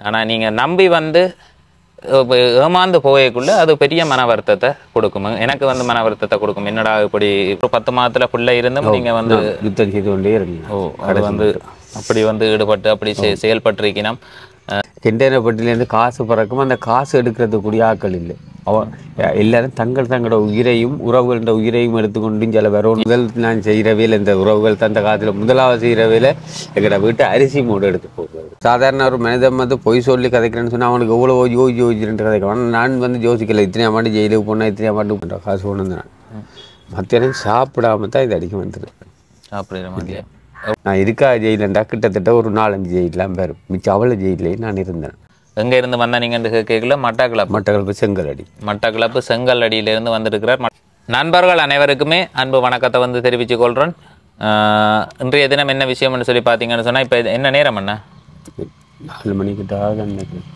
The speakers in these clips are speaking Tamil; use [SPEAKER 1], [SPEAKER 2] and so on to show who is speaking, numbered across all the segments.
[SPEAKER 1] ஆனால் நீங்கள் நம்பி வந்து இப்ப ஏமாந்து போகக்குள்ள அது பெரிய மன வருத்தத்தை கொடுக்கும் எனக்கு வந்து மன வருத்தத்தை கொடுக்கும் என்னடா இப்படி இப்போ பத்து மாதத்துல பிள்ளை இருந்தும் நீங்கள் வந்து
[SPEAKER 2] யுத்தம் செய்து கொண்டே இருந்தேன்
[SPEAKER 1] ஓ அது வந்து அப்படி வந்து ஈடுபட்டு அப்படி செ- செயல்பட்டிருக்கணும்
[SPEAKER 2] கெண்டேனப்பட்டிலேருந்து காசு பறக்கும் அந்த காசு எடுக்கிறதுக்குரிய ஆட்கள் இல்லை அவ எல்லாரும் தங்கள் தங்களோட உயிரையும் உறவுகளோட உயிரையும் எடுத்துக்கொண்டு சில வேற முதல் நான் செய்கிற வேலை இந்த உறவுகள் தந்த காலத்தில் முதலாவது செய்கிற வேலை எங்களோட வீட்டு அரிசி மூடு எடுத்து போகிறது சாதாரண ஒரு மனிதன் வந்து பொய் சொல்லி கதைக்கிறேன்னு சொன்னால் அவனுக்கு எவ்வளோ யோசி யோசிச்சுட்டு கதைக்கிறான் நான் வந்து யோசிக்கல இத்தனை மாட்டு ஜெயிலுக்கு போனால் இத்தனை மாட்டு பண்ணுற காசு கொண்டு வந்தேன் மத்தியானம் சாப்பிடாம தான் இது அடிக்க வந்துருக்கேன்
[SPEAKER 1] அப்படிங்கிற மாதிரி
[SPEAKER 2] நான் இருக்கா ஜெயிலண்டா கிட்டத்தட்ட ஒரு நாலஞ்சு ஜெயிலாம் பேர் மிச்சம் அவ்வளோ ஜெயிலையும் நான் இருந்தேன்
[SPEAKER 1] எங்க இருந்து வந்தா நீங்க கேட்கல மட்டக்களப்பு
[SPEAKER 2] மட்டக்களப்பு செங்கலடி
[SPEAKER 1] மட்டக்களப்பு செங்கல் அடியிலிருந்து வந்திருக்கிறார் ம- நண்பர்கள் அனைவருக்குமே அன்பு வணக்கத்தை வந்து தெரிவித்துக் கொள்கிறேன் ஆஹ் இன்றைய தினம் என்ன விஷயம்னு சொல்லி பார்த்தீங்கன்னு சொன்னா இப்போ என்ன நேரம் என்ன
[SPEAKER 2] நாலு மணிக்கிட்ட ஆக நினைக்கிறேன்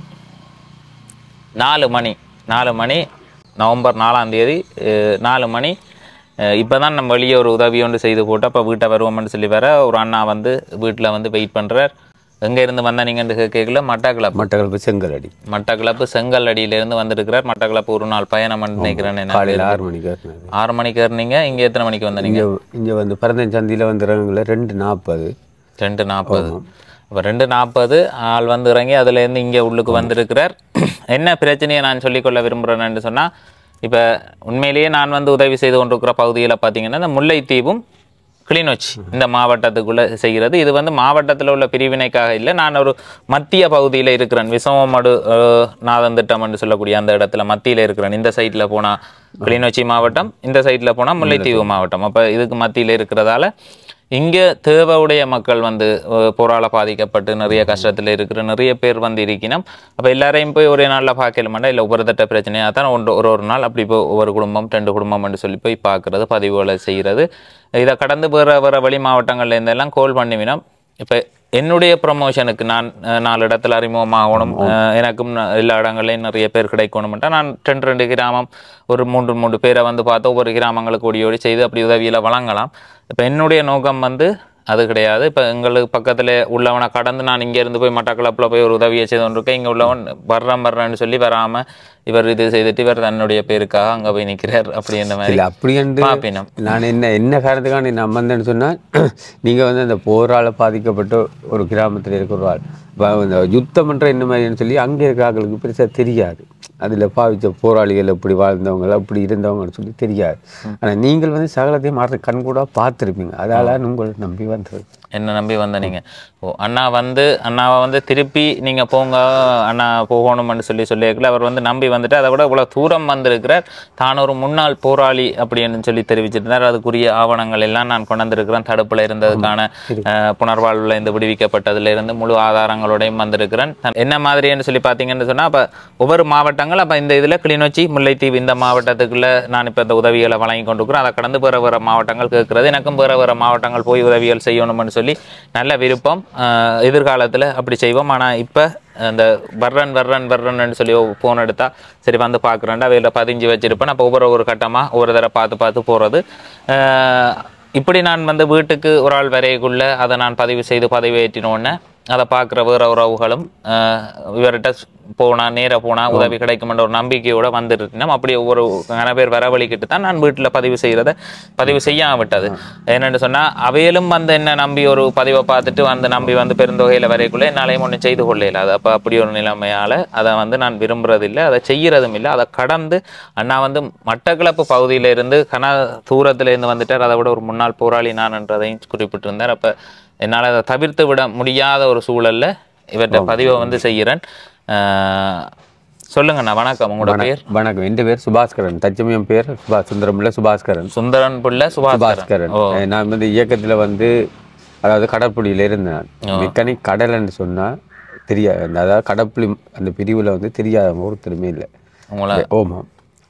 [SPEAKER 1] நாலு மணி நாலு மணி நவம்பர் நாலாம் தேதி அஹ், நாலு மணி இப்போ தான் நம்ம வெளியே ஒரு உதவி ஒன்று செய்து போட்டு அப்போ வீட்டை வருவோம்னு சொல்லி வர ஒரு அண்ணா வந்து வீட்டில் வந்து வெயிட் பண்ணுறார் எங்கே இருந்து வந்தா நீங்கள் கேட்கல மட்டக்களப்பு
[SPEAKER 2] மட்டக்களப்பு செங்கலடி
[SPEAKER 1] மட்டக்களப்பு செங்கல் அடியிலிருந்து வந்திருக்கிறார் மட்டக்களப்பு ஒரு நாள் பயணம் நினைக்கிறேன் என்ன
[SPEAKER 2] காலையில் ஆறு மணிக்கு ஏறினது
[SPEAKER 1] ஆறு மணிக்கு ஏறினீங்க இங்கே எத்தனை மணிக்கு வந்தீங்க
[SPEAKER 2] இங்கே இங்கே வந்து பிறந்தன் சந்தியில் வந்து இறங்குல ரெண்டு நாற்பது
[SPEAKER 1] ரெண்டு நாற்பது இப்போ ரெண்டு நாற்பது ஆள் வந்து இறங்கி அதுலேருந்து இங்கே உள்ளுக்கு வந்திருக்கிறார் என்ன பிரச்சனையை நான் சொல்லிக்கொள்ள விரும்புகிறேன்னு சொன்னால் இப்போ உண்மையிலேயே நான் வந்து உதவி செய்து கொண்டிருக்கிற பகுதியில் பார்த்தீங்கன்னா இந்த முல்லைத்தீவும் கிளிநொச்சி இந்த மாவட்டத்துக்குள்ளே செய்கிறது இது வந்து மாவட்டத்தில் உள்ள பிரிவினைக்காக இல்லை நான் ஒரு மத்திய பகுதியில் இருக்கிறேன் விசவமடு அஹ், நாதன் திட்டம் என்று சொல்லக்கூடிய அந்த இடத்துல மத்தியில் இருக்கிறேன் இந்த சைட்டில் போனால் கிளிநொச்சி மாவட்டம் இந்த சைட்டில் போனால் முல்லைத்தீவு மாவட்டம் அப்போ இதுக்கு மத்தியில் இருக்கிறதால இங்கே தேவையுடைய மக்கள் வந்து அஹ், போரால பாதிக்கப்பட்டு நிறைய கஷ்டத்தில் இருக்கிற நிறைய பேர் வந்து இருக்கணும் அப்போ எல்லாரையும் போய் ஒரே நாளில் பார்க்கல மாட்டா இல்லை ஒவ்வொரு தட்ட பிரச்சனையாக தான் ஒன்று ஒரு ஒரு நாள் அப்படி போய் ஒவ்வொரு குடும்பம் ரெண்டு குடும்பம்னு சொல்லி போய் பார்க்குறது பதிவுகளை செய்கிறது இதை கடந்து வேறு வேறு வெளி மாவட்டங்கள்ல இருந்தெல்லாம் கோல் பண்ணிவினோம் இப்போ என்னுடைய ப்ரமோஷனுக்கு நான் அஹ், நாலு இடத்துல அறிமுகமாகணும் அஹ், எனக்கும் ந- எல்லா இடங்கள்லையும் நிறைய பேர் கிடைக்கணும்ட்டா நான் ரெண்டு ரெண்டு கிராமம் ஒரு மூன்று மூன்று பேரை வந்து பார்த்து ஒவ்வொரு கிராமங்களுக்கு ஓடி ஓடி செய்து அப்படி உதவியில் வழங்கலாம் இப்போ என்னுடைய நோக்கம் வந்து அது கிடையாது இப்போ எங்களுக்கு பக்கத்தில் உள்ளவனை கடந்து நான் இங்கே இருந்து போய் மட்டக்களப்பில் போய் ஒரு உதவியை செய்து கொண்டிருக்கேன் இங்கே உள்ளவன் வர்றேன் வர்றேன்னு சொல்லி வராமல் இவர் இது செய்துட்டு இவர் தன்னுடைய பேருக்காக அங்கே போய் நிற்கிறார் அப்படின்ற மாதிரி
[SPEAKER 2] இல்லை அப்படின்ட்டு
[SPEAKER 1] பாப்பினம்
[SPEAKER 2] நான் என்ன என்ன காரணத்துக்காக நான் வந்தேன்னு சொன்னால் நீங்கள் வந்து அந்த போரால் பாதிக்கப்பட்ட ஒரு கிராமத்தில் இருக்கிற ஒரு ஆள் இப்போ இந்த யுத்தம்ன்ற என்ன மாதிரின்னு சொல்லி அங்கே இருக்க ஆட்களுக்கு பெருசாக தெரியாது அதில் பாவிச்ச போராளிகள் எப்படி வாழ்ந்தவங்க அப்படி இருந்தவங்கன்னு சொல்லி தெரியாது ஆனால் நீங்கள் வந்து சகலத்தையும் மாற்ற கண்கூட பார்த்துருப்பீங்க அதால உங்களை நம்பி வந்தது
[SPEAKER 1] என்ன நம்பி வந்த நீங்க ஓ அண்ணா வந்து அண்ணாவை வந்து திருப்பி நீங்க போங்க அண்ணா போகணும்னு சொல்லி சொல்லியிருக்கல அவர் வந்து நம்பி வந்துட்டு அதை விட இவ்வளவு தூரம் வந்திருக்கிறார் தான் ஒரு முன்னாள் போராளி அப்படின்னு சொல்லி தெரிவிச்சிருந்தார் அதுக்குரிய ஆவணங்கள் எல்லாம் நான் கொண்டு வந்திருக்கிறேன் தடுப்புல இருந்ததுக்கான அஹ், புனர்வாழ்வுல இருந்து விடுவிக்கப்பட்டதுல இருந்து முழு ஆதாரங்களோடையும் வந்திருக்கிறேன் நான் என்ன மாதிரின்னு சொல்லி பார்த்தீங்கன்னு சொன்னா அப்ப ஒவ்வொரு மாவட்டங்கள் அப்ப இந்த இதுல கிளிநொச்சி முல்லைத்தீவு இந்த மாவட்டத்துக்குள்ள நான் இப்ப இந்த உதவிகளை வழங்கி கொண்டிருக்கிறேன் அதை கடந்து வேற வேற மாவட்டங்கள் கேட்கறது எனக்கும் வேற வேற மாவட்டங்கள் போய் உதவிகள் செய்யணும்னு சொல்லி நல்ல விருப்பம் ஆஹ் எதிர்காலத்துல அப்படி செய்வோம் ஆனா இப்ப அந்த வர்றன் வர்றன் வர்றன்னு சொல்லி ஃபோன் எடுத்தா சரி வந்து பார்க்குறேன்டா அவையில் பதிஞ்சு வச்சிருப்பேன் அப்போ ஒவ்வொரு ஒரு கட்டமா ஒவ்வொரு தடவை பார்த்து பார்த்து போறது ஆஹ் இப்படி நான் வந்து வீட்டுக்கு ஒரு ஆள் வரைக்குள்ள அதை நான் பதிவு செய்து பதிவேற்றினோடனே அதை பார்க்குற வேற உறவுகளும் ஆஹ் இவர்கிட்ட போனா நேரா போனா உதவி கிடைக்கும்ன்ற ஒரு நம்பிக்கையோட வந்துருந்தோம் அப்படி ஒவ்வொரு நிறைய பேர் வரவழிக்கிட்டு தான் நான் வீட்டில் பதிவு செய்கிறத பதிவு செய்யாம விட்டது என்னென்னு சொன்னா அவையிலும் வந்து என்ன நம்பி ஒரு பதிவை பார்த்துட்டு வந்து நம்பி வந்து பெருந்தொகையில் வரைக்குள்ள என்னாலையும் ஒன்றும் செய்து கொள்ளல அது அப்போ அப்படி ஒரு நிலைமையால அதை வந்து நான் விரும்புறதில்லை அதை செய்யறதும் இல்லை அதை கடந்து அண்ணா வந்து மட்டக்களப்பு பகுதியில இருந்து கன தூரத்துல இருந்து வந்துட்டார் அதை விட ஒரு முன்னாள் போராளி நான் என்றதையும் குறிப்பிட்டிருந்தார் அப்ப என்னால் அதை தவிர்த்து விட முடியாத ஒரு சூழல்ல இவர்கிட்ட பதிவை வந்து செய்கிறேன் ஆஹ் சொல்லுங்கண்ணா வணக்கம் உங்களோட பேர்
[SPEAKER 2] வணக்கம் என் பேர் சுபாஸ்கரன் தச்சமயம் பேர் சுபா சுந்தரமில்ல சுபாஸ்கரன்
[SPEAKER 1] சுந்தரன் பிள்ளை சுபாஸ்கரன்
[SPEAKER 2] சுபாஸ்கரன் அஹ் நான் வந்து இயக்கத்துல வந்து அதாவது கடற்புலியில இருந்தேன் மெக்கானிக் கடல்னு சொன்னா தெரியாது அந்த அதாவது கடப்புலி அந்த பிரிவுல வந்து தெரியாதவங்க ஒருத்தருமே இல்லை
[SPEAKER 1] உங்களை
[SPEAKER 2] ஓமாம்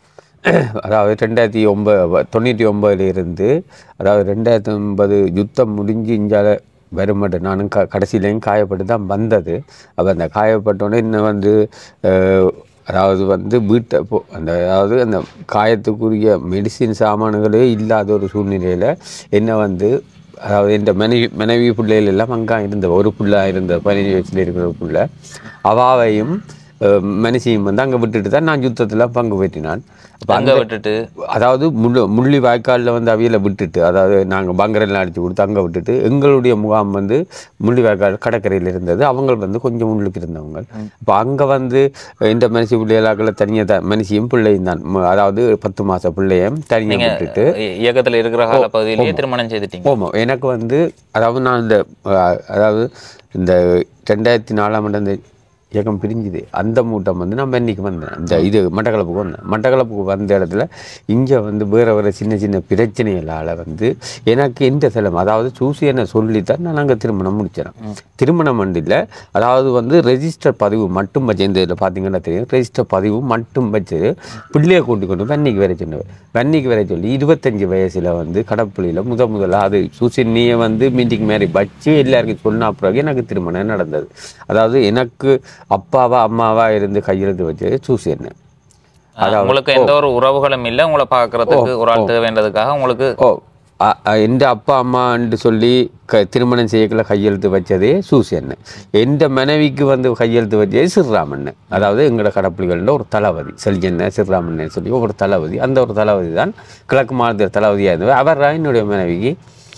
[SPEAKER 2] அதாவது ரெண்டாயிரத்தி ஒன்பது தொண்ணூற்றி ஒன்பதுல இருந்து அதாவது ரெண்டாயிரத்தி ஒன்பது யுத்தம் முடிஞ்சு இஞ்சால வருமாட்டேன் நானும் க கடைசியிலையும் காயப்பட்டு தான் வந்தது அப்போ அந்த காயப்பட்டோன்னே இன்னும் வந்து அஹ், அதாவது வந்து வீட்டை போ அந்த அதாவது அந்த காயத்துக்குரிய மெடிசின் சாமான்களே இல்லாத ஒரு சூழ்நிலையில் என்ன வந்து அதாவது இந்த மனைவி மனைவி பிள்ளைகள் எல்லாம் அங்கே இருந்த ஒரு புள்ளா இருந்த பதினஞ்சு வயசுல இருக்கிற ஒரு புள்ள அவாவையும் அஹ், மனுஷியும் வந்து அங்கே விட்டுட்டு தான் நான் யுத்தத்தில் பங்கு பெற்றினான் அப்போ
[SPEAKER 1] அங்க விட்டுட்டு
[SPEAKER 2] அதாவது முள்ளு முள்ளி வாய்க்காலில் வந்து அவியலை விட்டுட்டு அதாவது நாங்கள் பங்கரெல்லாம் அடித்து கொடுத்து அங்கே விட்டுட்டு எங்களுடைய முகாம் வந்து முள்ளி வாய்க்கால் கடற்கரையில் இருந்தது அவங்க வந்து கொஞ்சம் உள்ளுக்கு இருந்தவங்க இப்போ அங்கே வந்து இந்த மனுஷி பிள்ளைகளாக்களை தனியாக தான் மனுஷியும் பிள்ளையும் தான் ம- அதாவது பத்து மாத பிள்ளையும் தனியாக விட்டுட்டு
[SPEAKER 1] இ- இயக்கத்துல இருக்கிற கால பகுதியிலேயே திருமணம் செய்துட்டீங்க
[SPEAKER 2] ஆமாம் எனக்கு வந்து அதாவது நான் இந்த அஹ், அதாவது இந்த ரெண்டாயிரத்தி நாலாம் ஆண்டு அந்த இயக்கம் பிரிஞ்சுது அந்த மூட்டம் வந்து நான் பென்னிக்கு வந்தேன் இந்த இது மட்டக்களப்புக்கு வந்தேன் மட்டக்களப்புக்கு வந்த இடத்துல இங்கே வந்து வேறு வேறு சின்ன சின்ன பிரச்சனைகளால் வந்து எனக்கு எந்த செலம் அதாவது சூசியனை சொல்லித்தான் நான் அங்கே திருமணம் முடிச்சேன் திருமணம் இல்லை அதாவது வந்து ரெஜிஸ்டர் பதிவு மட்டும் வச்சு இந்த இதில் பார்த்தீங்கன்னா தெரியும் ரெஜிஸ்டர் பதிவு மட்டும் வச்சு பிள்ளையை கூட்டி கொண்டு வென்னிக்கு வர சொன்னேன் வென்னிக்கு வர சொல்லி இருபத்தஞ்சு வயசில் வந்து கடப்புளியில் முத முதல்ல அது சூசினியை வந்து மீட்டிங் மாதிரி வச்சு எல்லாருக்கும் சொன்ன பிறகு எனக்கு திருமணம் நடந்தது அதாவது எனக்கு அப்பாவா அம்மாவா இருந்து கையெழுத்து வச்சது சூசியன்னு
[SPEAKER 1] உங்களுக்கு எந்த ஒரு உறவுகளும் இல்ல உங்களை பார்க்கறதுக்கு ஒரு ஆள் தேவைன்றதுக்காக உங்களுக்கு
[SPEAKER 2] ஓ அ- அ- எந்த அப்பா அம்மான்னு சொல்லி க திருமணம் செய்யக்குள்ள கையெழுத்து வச்சதே சூசியன்னு எந்த மனைவிக்கு வந்து கையெழுத்து வச்சதே சிறுராமன் அதாவது எங்களோட கடப்புலிகளில் ஒரு தளபதி செல்ஜன்ன சிறுராமன் சொல்லி ஒரு தளபதி அந்த ஒரு தளபதி தான் கிழக்கு மாநில தளபதியாக இருந்தவர் அவர் தான் என்னுடைய மனைவிக்கு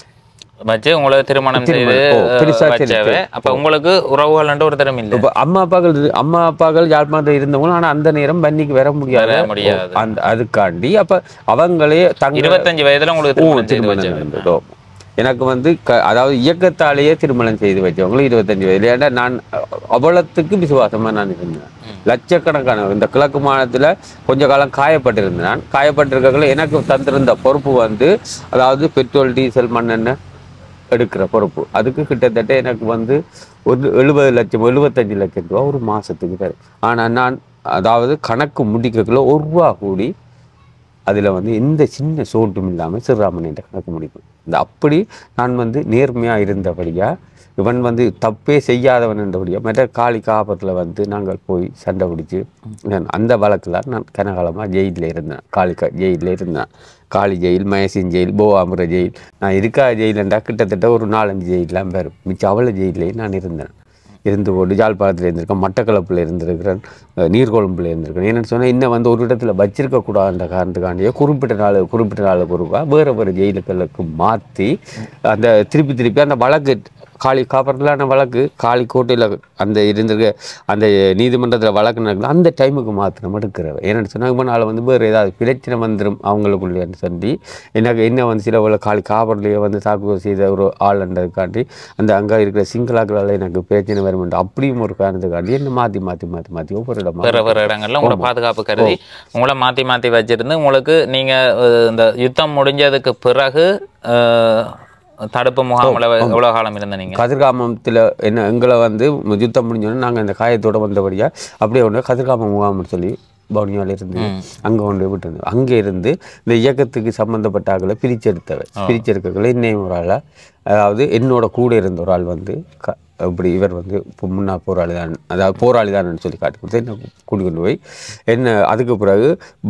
[SPEAKER 1] வச்சு உங்களை திருமணம் செய்து
[SPEAKER 2] திருமணம். ஓ, பெருசா
[SPEAKER 1] அஹ், வச்சவே அப்ப உங்களுக்கு உறவுகள் ஒரு தரம் இல்ல
[SPEAKER 2] இப்போ அம்மா அப்பாக்கள் இரு- அம்மா அப்பாக்கள் யாழ்ப்பாணத்தில் இருந்தவங்களும் ஆனால் அந்த நேரம் பன்னிக்கு வர முடியாது
[SPEAKER 1] வர முடியாது.
[SPEAKER 2] அந்த அதுக்காண்டி அப்போ அவங்களே தங்க
[SPEAKER 1] இருபத்தஞ்சு வயதுல உங்களுக்கு
[SPEAKER 2] ஓ,
[SPEAKER 1] திருமணம் செய்து
[SPEAKER 2] திருமணம்
[SPEAKER 1] வச்சவே
[SPEAKER 2] நடந்ததோ எனக்கு வந்து க அதாவது இயக்கத்தாலேயே திருமணம் செய்து வச்சவங்களும் இருபத்தஞ்சு வயது ஏன்னா நான் அவலத்துக்கு விசுவாசமா நான் இருந்தேன் லட்சக்கணக்கான இந்த கிழக்கு மாநிலத்தில் கொஞ்ச காலம் காயப்பட்டிருந்தேன் நான் காயப்பட்டிருக்கக்குள்ள எனக்கு தந்திருந்த பொறுப்பு வந்து அதாவது பெட்ரோல் டீசல் மண்ணெண்ணெய் எடுக்கிற பொறுப்பு அதுக்கு கிட்டத்தட்ட எனக்கு வந்து ஒரு எழுபது லட்சம் எழுபத்தஞ்சு லட்சம் ரூபா ஒரு மாசத்துக்கு தரும் ஆனால் நான் அதாவது கணக்கு முடிக்கக்குள்ள ஒரு ரூபா கூடி அதில் வந்து எந்த சின்ன சோட்டும் இல்லாமல் சிறுராமன் என்ற கணக்கு முடிப்பேன் இந்த அப்படி நான் வந்து நேர்மையாக இருந்தபடியாக இவன் வந்து தப்பே செய்யாதவன் என்றபடியாக மற்ற காளி காப்பத்தில் வந்து நாங்கள் போய் சண்டை பிடிச்சி நான் அந்த வழக்கில் நான் கனகாலமாக ஜெயிலில் இருந்தேன் காளி கா ஜெயிலில் இருந்தேன் காளி ஜெயில் மயசின் ஜெயில் போவாமுர ஜெயில் நான் இருக்கா ஜெயிலண்டா கிட்டத்தட்ட ஒரு நாலஞ்சு ஜெயிலெலாம் பேர் மிச்சம் அவ்வளோ ஜெயிலையும் நான் இருந்தேன் இருந்து கொண்டு ஜாழ்ப்பாணத்தில் இருந்திருக்கேன் மட்டக்களப்பில் இருந்திருக்கிறேன் அஹ் நீர்கொழும்பில் இருந்திருக்கிறேன் என்னென்னு சொன்னால் இன்னும் வந்து ஒரு இடத்துல வச்சிருக்க கூடாதுன்ற காரணத்துக்காண்டியே குறிப்பிட்ட நாள் குறிப்பிட்ட நாள் பொறுப்பாக வேறு வேறு ஜெயிலுக்களுக்கு மாற்றி அந்த திருப்பி திருப்பி அந்த வழக்கு காளி காப்பரலான வழக்கு காளி கோட்டையில் அந்த இருந்திருக்க அந்த நீதிமன்றத்தில் வழக்கு நடக்குது அந்த டைமுக்கு மாத்திரம் எடுக்கிறவ ஏன்னு சொன்னால் இப்போ நாள் வந்து வேறு ஏதாவது பிரச்சனை வந்துடும் அவங்களுக்குள்ளேன்னு சொல்லி எனக்கு என்ன வந்து சில வேளை காளி காப்பர்லேயே வந்து தாக்குதல் செய்த ஒரு ஆள்ன்றதுக்காண்டி அந்த அங்கே இருக்கிற சிங்களாக்களால் எனக்கு பிரச்சனை வருமென்று அப்படியும் ஒரு காரணத்துக்காண்டி என்ன மாற்றி மாற்றி மாற்றி மாற்றி ஒவ்வொரு இடமா
[SPEAKER 1] வேற வேற இடங்கள்ல உங்களை பாதுகாப்பு கருதி உங்களை மாத்தி மாத்தி வச்சிருந்து உங்களுக்கு நீங்க அஹ், இந்த யுத்தம் முடிஞ்சதுக்கு பிறகு அஹ், தடுப்பு முகாமில் எவ்வளவு காலம் இருந்த நீங்க
[SPEAKER 2] கதிர்காமத்தில் என்ன எங்களை வந்து யுத்தம் முடிஞ்சோடனே நாங்கள் இந்த காயத்தோட வந்தபடியாக அப்படியே ஒன்று கதிர்காமம் முகாம்னு சொல்லி பவுனியாவில் இருந்து அங்கே கொண்டு போய் விட்டுருந்தோம் அங்கே இருந்து இந்த இயக்கத்துக்கு சம்மந்தப்பட்ட ஆட்களை பிரிச்செடுத்தவை பிரிச்செடுக்கக்குள்ள இன்னும் ஒரு ஆளா அதாவது என்னோட கூட இருந்த ஒரு ஆள் வந்து க இப்படி இவர் வந்து இப்போ முன்னாள் போராளி தான் அதாவது போராளி தான் சொல்லி காட்டி கொடுத்து என்ன கூட்டி கொண்டு போய் என்ன அதுக்கு பிறகு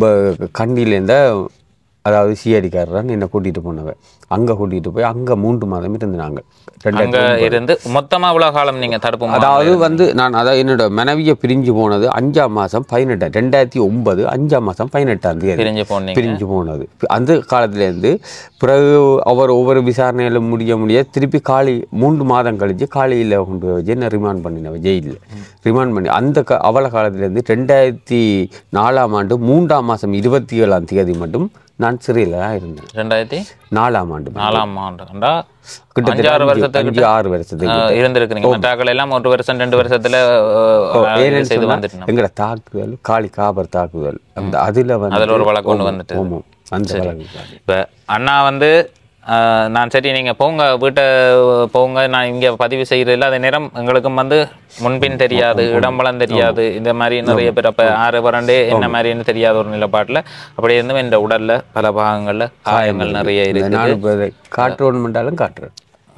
[SPEAKER 2] ப- கண்டியிலேருந்த அதாவது சிஐடிக்காரர் தான் என்னை கூட்டிகிட்டு போனவன் அங்கே கூட்டிகிட்டு போய் அங்கே மூன்று மாதம் இருந்தாங்க
[SPEAKER 1] அங்க
[SPEAKER 2] ரெண்டாயிரத்தி
[SPEAKER 1] இருந்து மொத்தமா எவ்வளவு காலம் நீங்க தடுப்பு முகாம்ல
[SPEAKER 2] அதாவது வந்து நான் அதாவது என்னோட மனைவியை பிரிஞ்சு போனது அஞ்சாம் மாதம் பதினெட்டு ரெண்டாயிரத்தி ஒன்பது அஞ்சாம் மாதம் பதினெட்டாம் தேதி
[SPEAKER 1] பிரிஞ்சு போனீங்க
[SPEAKER 2] பிரிஞ்சு போனது அந்த காலத்துலேருந்து பிறகு அவர் ஒவ்வொரு விசாரணையில முடிய முடிய திருப்பி காலி மூன்று மாதம் கழிச்சு காலியில் கொண்டு போய் வச்சு என்ன ரிமாண்ட் பண்ணினவ ஜெயிலில் ரிமாண்ட் பண்ணி அந்த க அவல காலத்துலேருந்து ரெண்டாயிரத்தி நாலாம் ஆண்டு மூன்றாம் மாதம் இருபத்தி ஏழாம் தேதி மட்டும் நான் சிறையில் தான் இருந்தேன்
[SPEAKER 1] ரெண்டாயிரத்தி
[SPEAKER 2] நாலாம் ஆண்டு
[SPEAKER 1] நாலாம் ஆண்டுண்டா
[SPEAKER 2] கிட்டத்தட்ட
[SPEAKER 1] அஞ்சாறு
[SPEAKER 2] அஞ்சு-
[SPEAKER 1] வருஷத்துக்கு
[SPEAKER 2] அஞ்சு ஆறு வருஷத்துக்கு
[SPEAKER 1] அஹ், இருந்திருக்கிறீங்க மற்றாக்கள் எல்லாம் ஒரு வருஷம் ரெண்டு வருஷத்துல அஹ்,
[SPEAKER 2] ஏன்னு
[SPEAKER 1] செய்து
[SPEAKER 2] சொன்னா,
[SPEAKER 1] வந்துட்டு
[SPEAKER 2] எங்கட தாக்குதல் காளி காபர் தாக்குதல் அந்த அதுல வந்து
[SPEAKER 1] அதுல ஒரு வழக்கு கொண்டு
[SPEAKER 2] ஆமாம்,
[SPEAKER 1] வந்துட்டு.
[SPEAKER 2] ஆமாம் அந்த வழக்கு
[SPEAKER 1] இப்போ அண்ணா வந்து ஆஹ், நான் சரி நீங்கள் போங்க வீட்டை போங்க நான் இங்கே பதிவு செய்கிறதில்ல அதே நேரம் எங்களுக்கும் வந்து முன்பின் தெரியாது இடம்பலம் தெரியாது இந்த மாதிரி நிறைய பேர் அப்போ ஆறு வறண்டே என்ன மாதிரின்னு தெரியாத ஒரு நிலப்பாட்டில் அப்படி இருந்தும் இந்த உடல்ல பல பாகங்கள்ல காயங்கள் நிறைய இருக்கு
[SPEAKER 2] நாலு பேரை காட்டுறோன்மெண்டாலும் காட்டுறேன்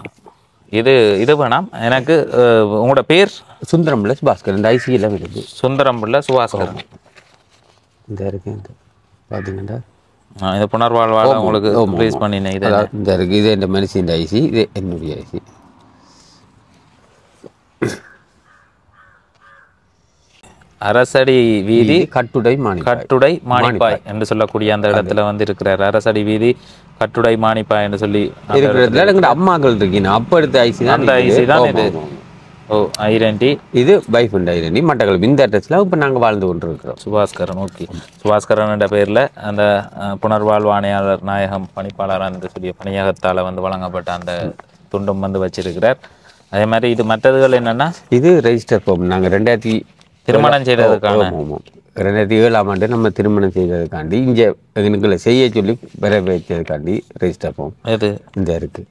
[SPEAKER 1] இது இது வேணாம் எனக்கு அஹ், உங்களோட பேர்
[SPEAKER 2] சுந்தரம் பிளஸ் பாஸ்கர் இந்த ஐசிஎல்லாம் இருக்கு
[SPEAKER 1] சுந்தரம் பிள்ளை சுபாஸ்கரன்
[SPEAKER 2] இந்த இருக்கு இந்த பார்த்தீங்கன்னா
[SPEAKER 1] ஆ, இந்த புனர்வாழ்வால் உங்களுக்கு ரிலீஸ் பண்ணினேன் இது
[SPEAKER 2] அதாவது இந்த இருக்கு இது என் மனுஷன் ஐசி இது என்னுடைய ஐசி
[SPEAKER 1] அரசடி வீதி
[SPEAKER 2] கட்டுடை மாணிக்கம்
[SPEAKER 1] கட்டுடை மாணிப்பாய் என்று சொல்லக்கூடிய அந்த இடத்துல வந்து இருக்கிறார் அரசடி வீதி கட்டுடை மாணிப்பாய் என்று சொல்லி அந்த
[SPEAKER 2] இருக்கிறதுல எங்கட அம்மாக்கள் இருக்கீங்க அப்ப எடுத்த ஐசி தான்
[SPEAKER 1] அந்த
[SPEAKER 2] இது.
[SPEAKER 1] ஐசி தான்
[SPEAKER 2] ஆமா,
[SPEAKER 1] இது
[SPEAKER 2] ஆமா, ஆமா.
[SPEAKER 1] ஓ ஐரண்டி
[SPEAKER 2] இது பைஃப் அண்ட் ஐரண்டி மட்டக்களப்பு இந்த அட்ரஸ்ல இப்ப நாங்க வாழ்ந்து கொண்டு இருக்கிறோம்
[SPEAKER 1] சுபாஸ்கரன் ஓகே சுபாஸ்கரன் என்ற பெயரில் அந்த அஹ், புனர்வாழ்வு ஆணையாளர் நாயகம் பணிப்பாளர் என்று சொல்லிய பணியகத்தால் வந்து வழங்கப்பட்ட அந்த துண்டும் வந்து வச்சிருக்கிறார் அதே மாதிரி இது மற்றதுகள் என்னன்னா
[SPEAKER 2] இது ரெஜிஸ்டர் ஃபார்ம் நாங்க ரெண்டாயிரத்தி
[SPEAKER 1] திருமணம் செய்யறதுக்கான
[SPEAKER 2] ஆமா, ஆமா. ரெண்டாயிரத்தி ஏழாம் ஆண்டு நம்ம திருமணம் செய்ததுக்காண்டி இங்க எங்களை செய்ய சொல்லி வர வைத்ததுக்காண்டி ரெஜிஸ்டர் ஃபார்ம்
[SPEAKER 1] இது
[SPEAKER 2] இந்த இருக்கு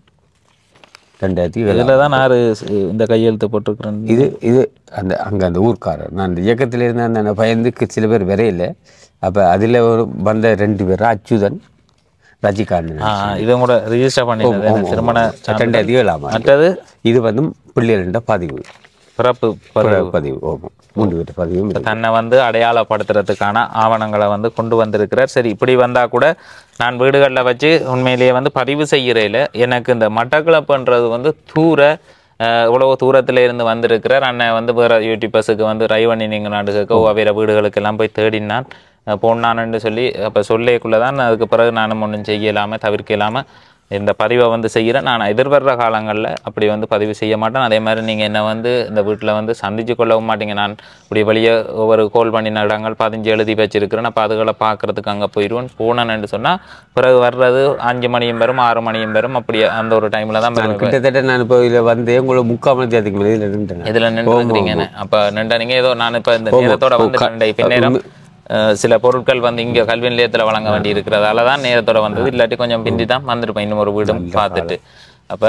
[SPEAKER 2] ரெண்டாயிரத்தி ஏழு
[SPEAKER 1] இதில் தான் நான் இந்த கையெழுத்து போட்டிருக்கிறேன்
[SPEAKER 2] இது இது அந்த அங்கே அந்த ஊர்க்காரர் நான் அந்த இயக்கத்தில் இருந்த அந்த பயந்துக்கு சில பேர் வரையில அப்போ அதில் ஒரு வந்த ரெண்டு பேர் அச்சுதன் ரஜிகாந்தன்
[SPEAKER 1] ஆ இதை கூட ரிஜிஸ்டர் பண்ணியிருந்தது என்ன திருமண சான்று.
[SPEAKER 2] ரெண்டாயிரத்தி ஏழாம் ஆண்டு
[SPEAKER 1] மற்றது
[SPEAKER 2] இது வந்து பிள்ளைகளிட பதிவு
[SPEAKER 1] பிறப்பு பதிவு
[SPEAKER 2] பதிவு ஆமாம் மூன்று பேர் பதிவும் இருக்கு.
[SPEAKER 1] தன்னை வந்து அடையாளப்படுத்துறதுக்கான ஆவணங்களை வந்து கொண்டு வந்திருக்கிறார் சரி இப்படி வந்தா கூட நான் வீடுகளில் வச்சு உண்மையிலேயே வந்து பதிவு செய்கிறேல எனக்கு இந்த மட்டக்களப்புன்றது வந்து தூர அஹ், இவ்வளவு தூரத்துல இருந்து வந்திருக்கிறார் அண்ணன் வந்து வேற யூடியூபர்ஸுக்கு வந்து ரைவண்ணி நீங்கள் நாடுகளுக்கு வேற வீடுகளுக்கு எல்லாம் போய் தேடினான் அஹ், போனான்னு சொல்லி அப்போ சொல்லேக்குள்ளே தான் அதுக்கு பிறகு நானும் ஒன்றும் செய்யலாமல் தவிர்க்க இல்லாமல் இந்த பதிவை வந்து செய்கிறேன் நான் எதிர்வர்ற காலங்களில் அப்படி வந்து பதிவு செய்ய மாட்டேன் அதே மாதிரி நீங்கள் என்ன வந்து இந்த வீட்டில் வந்து சந்திச்சு கொள்ளவும் மாட்டீங்க நான் இப்படி வெளியே ஒவ்வொரு கோல் பண்ணின இடங்கள் பதிஞ்சு எழுதி வச்சிருக்கிறேன் அப்போ அதுகளை பார்க்கறதுக்கு அங்கே போயிடுவேன் போனேன்னு சொன்னால் பிறகு வர்றது அஞ்சு மணியும் வரும் ஆறு மணியும் வரும் அப்படி அந்த ஒரு டைமில் தான் வருவேன்.
[SPEAKER 2] கிட்டத்தட்ட நான் இப்போ இதில் வந்து உங்களை முக்கால் மணி தேதிக்கு மேலே இதில் நின்றுட்டேன்
[SPEAKER 1] இதுல நின்றுங்கிறீங்க அப்ப நின்ற நீங்க ஏதோ நான் இப்ப இந்த நேரத்தோட வந்து நின்ற இப்ப நேரம் அஹ், சில பொருட்கள் வந்து இங்க கல்வி நிலையத்துல வழங்க வேண்டி இருக்கிறதால தான் நேரத்தோட வந்தது இல்லாட்டி கொஞ்சம் பிந்தி தான் வந்திருப்பேன் இன்னும் ஒரு வீடும் பார்த்துட்டு அப்ப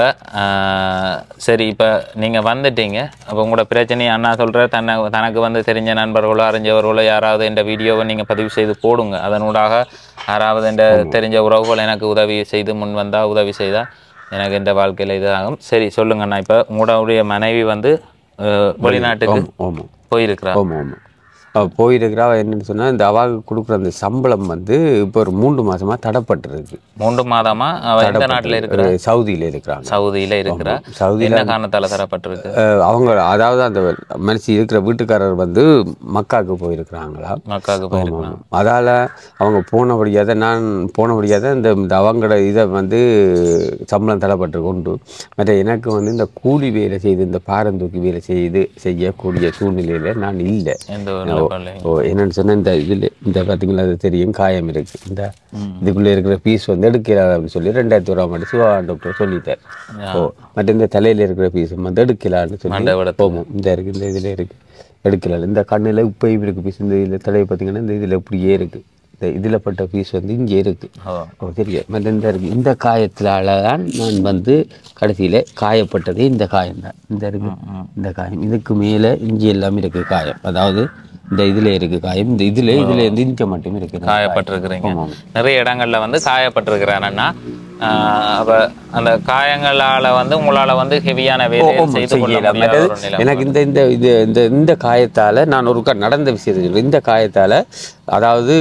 [SPEAKER 1] அஹ், சரி இப்ப நீங்க வந்துட்டீங்க அப்ப உங்களோட பிரச்சனை அண்ணா சொல்ற தன்னை தனக்கு வந்து தெரிஞ்ச நண்பர்களோ அறிஞ்சவர்களோ யாராவது இந்த வீடியோவை நீங்க பதிவு செய்து போடுங்க அதனூடாக யாராவது இந்த தெரிஞ்ச உறவுகள் எனக்கு உதவி செய்து முன் வந்தா உதவி செய்தா எனக்கு இந்த வாழ்க்கையில இது ஆகும் சரி சொல்லுங்க அண்ணா இப்ப உங்களுடைய மனைவி வந்து அஹ், வெளிநாட்டுக்கு
[SPEAKER 2] ஆமாம்
[SPEAKER 1] போயிருக்கிறா
[SPEAKER 2] ஆமாம் ஆமாம் அவள் போயிருக்கிறா அவ என்னன்னு சொன்னால் இந்த அவாவுக்கு கொடுக்குற அந்த சம்பளம் வந்து இப்போ ஒரு மூன்று மாசமா தடப்பட்டிருக்கு
[SPEAKER 1] மூன்று மாதமா அவ எந்த நாட்டுல இருக்கிறா
[SPEAKER 2] சவுதியில் இருக்கிறாங்க
[SPEAKER 1] சவுதியில இருக்கிறா
[SPEAKER 2] சவுதியில்
[SPEAKER 1] என்ன காரணத்தால தரப்பட்டிருக்கு
[SPEAKER 2] அஹ் அவங்க அதாவது அந்த மனுஷி இருக்கிற வீட்டுக்காரர் வந்து மக்காவுக்கு போயிருக்கிறாங்களா
[SPEAKER 1] மக்காவுக்கு போயிருக்கிறான்
[SPEAKER 2] அதால் அவங்க போனபடியாக நான் போனபடியாக இந்த இந்த அவங்களோட இதை வந்து சம்பளம் தரப்பட்டு கொண்டு மற்ற எனக்கு வந்து இந்த கூலி வேலை செய்து இந்த பாரந்தூக்கி வேலை செய்து செய்யக்கூடிய சூழ்நிலையில் நான் இல்லை
[SPEAKER 1] எந்த ஒரு நிலப்பாடுலையும்.
[SPEAKER 2] ஓ என்னன்னு சொன்னால் இந்த இதில் இந்த பார்த்தீங்களா அது தெரியும் காயம் இருக்குது இந்த இதுக்குள்ளே இருக்கிற பீஸ் வந்து எடுக்கிறார் அப்படின்னு சொல்லி ரெண்டாயிரத்தி ஓராம் ஆண்டு சிவா டாக்டர் சொல்லிட்டார் ஓ மற்ற இந்த தலையில் இருக்கிற பீஸ் வந்து எடுக்கலான்னு சொல்லி
[SPEAKER 1] மண்டபத்துல.
[SPEAKER 2] போவோம் இந்த இருக்கு இந்த இதில் இருக்குது எடுக்கலாம் இந்த கண்ணில் இப்பயும் இருக்குது பீஸ் இந்த இதில் தலையை பார்த்தீங்கன்னா இந்த இதில் இப்படியே இருக்குது இந்த இதில் பட்ட பீஸ் வந்து இங்கே இருக்குது
[SPEAKER 1] ஓ.
[SPEAKER 2] ஓ சரியா மற்ற இந்த இருக்கு இந்த காயத்தினால தான் நான் வந்து கடைசியில் காயப்பட்டதே இந்த காயம் தான் இந்த இருக்கு இந்த காயம் இதுக்கு மேலே இஞ்சி எல்லாமே இருக்குது காயம் அதாவது இந்த இதில் இருக்கு காயம் இந்த இதில் இதில் இருந்து இஞ்ச மட்டும் இருக்குது
[SPEAKER 1] காயப்பட்டிருக்கிறீங்க
[SPEAKER 2] ஆமாம்.
[SPEAKER 1] நிறைய இடங்கள்ல வந்து காயப்பட்டிருக்கிறாருன்னா அப்ப அந்த காயங்களால வந்து உங்களால வந்து ஹெவியான வேலையை செய்து கொள்ள
[SPEAKER 2] செய்யலாம்.
[SPEAKER 1] முடியாத
[SPEAKER 2] மற்றது
[SPEAKER 1] ஒரு நிலை
[SPEAKER 2] எனக்கு இந்த இந்த இது இந்த இந்த காயத்தால நான் ஒரு நடந்த விஷயத்தை சொல்றேன் இந்த காயத்தால அதாவது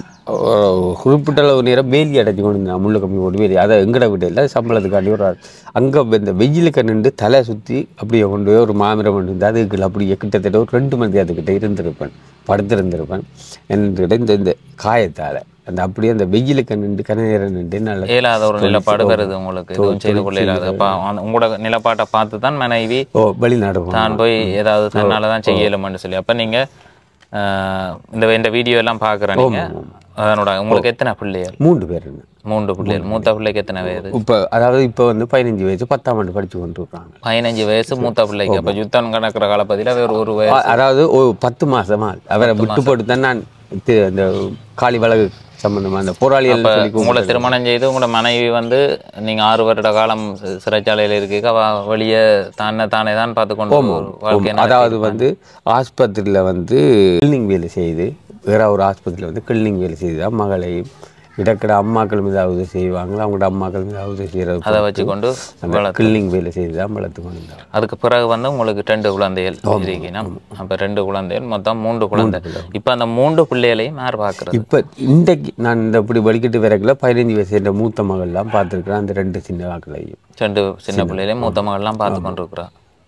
[SPEAKER 2] ஒரு குறிப்பிட்ட அளவு நேரம் வேலி அடைஞ்சு கொண்டு இருந்தேன் முள்ளு கம்மி போட்டு வேலி அதை எங்கட வீட்டில் சம்பளத்துக்காண்டி ஒரு ஆள் அங்கே இந்த வெயிலுக்கு நின்று தலை சுற்றி அப்படியே கொண்டு போய் ஒரு மாமிரம் கொண்டு வந்து அதுக்கு அப்படியே கிட்டத்தட்ட ஒரு ரெண்டு மணி நேரத்துக்கிட்ட இருந்திருப்பேன் படுத்திருந்திருப்பேன் என்கிட்ட இந்த இந்த காயத்தால் அந்த அப்படியே அந்த வெயிலுக்கு நின்று கன நேரம் நின்று நல்ல
[SPEAKER 1] இயலாத ஒரு நிலப்பாடு வருது உங்களுக்கு எதுவும் செய்து கொள்ள இயலாது அப்ப அந்த- உங்களோட நிலப்பாட்டை பார்த்து தான் மனைவி
[SPEAKER 2] ஓ வெளிநாடு போகணும்.
[SPEAKER 1] தான் போய் ஏதாவது தன்னால தான் செய்யலும்னு சொல்லி அப்ப நீங்க ஆஹ், இந்த இந்த வீடியோ எல்லாம் பாக்குற நீங்க அதனோட உங்களுக்கு எத்தனை பிள்ளைகள்
[SPEAKER 2] மூன்று பேர் என்ன
[SPEAKER 1] மூன்று பிள்ளைகள் மூத்த பிள்ளைக்கு எத்தனை வயது
[SPEAKER 2] இப்போ அதாவது இப்போ வந்து பதினஞ்சு வயசு பத்தாம் ஆண்டு படிச்சு கொண்டு இருக்காங்க
[SPEAKER 1] பதினஞ்சு வயசு மூத்த பிள்ளைக்கு அப்ப யுத்தம் கணக்குற காலப்பதியில் வேறு ஒரு வயசு
[SPEAKER 2] அ- அதாவது ஒரு பத்து மாசமா அவரை விட்டு போட்டு தான் நான் தி- அந்த காலி வழக்கு சம்பந்தமா அந்த போராளிகள் சொல்லி
[SPEAKER 1] உங்களை
[SPEAKER 2] கூப்பிட்டு-
[SPEAKER 1] திருமணம் செய்து உங்களோட மனைவி வந்து நீங்க ஆறு வருட காலம் சி- சிறைச்சாலையில இருக்கீங்க அவ வெளியே தானே தானே தான் பார்த்து கொண்டு வாழ்க்கை
[SPEAKER 2] அதாவது வந்து ஆஸ்பத்திரியில் வந்து கிளீனிங் வேலை செய்து வேற ஒரு ஆஸ்பத்திரியில் வந்து கிளீனிங் வேலை செய்து தான் மகளையும் இடக்கிட அம்மாக்கள் ஏதாவது செய்வாங்களோ அவங்களோட அம்மாக்கள் ஏதாவது செய்கிறது
[SPEAKER 1] அதை வச்சுக்கொண்டு
[SPEAKER 2] அந்த கில்லிங் வேலை செய்து தான் வளர்த்து கொண்டு இருந்தாங்க
[SPEAKER 1] அதுக்கு பிறகு வந்து உங்களுக்கு ரெண்டு குழந்தைகள் இருக்கணும் அப்போ ரெண்டு குழந்தைகள் மொத்தம் மூன்று குழந்தை இப்போ அந்த மூன்று பிள்ளைகளையும் யார் பார்க்குறது
[SPEAKER 2] இப்போ இன்றைக்கு நான் இந்த இப்படி வலிக்கிட்டு விறகுல பதினஞ்சு வயசு என்ற மூத்த மகள்லாம் பார்த்துருக்குறேன் அந்த ரெண்டு சின்ன வாக்களையும்
[SPEAKER 1] ரெண்டு சின்ன பிள்ளைகளையும் மூத்த மகள்லாம் பார்த்து கொண்டிருக்கிறா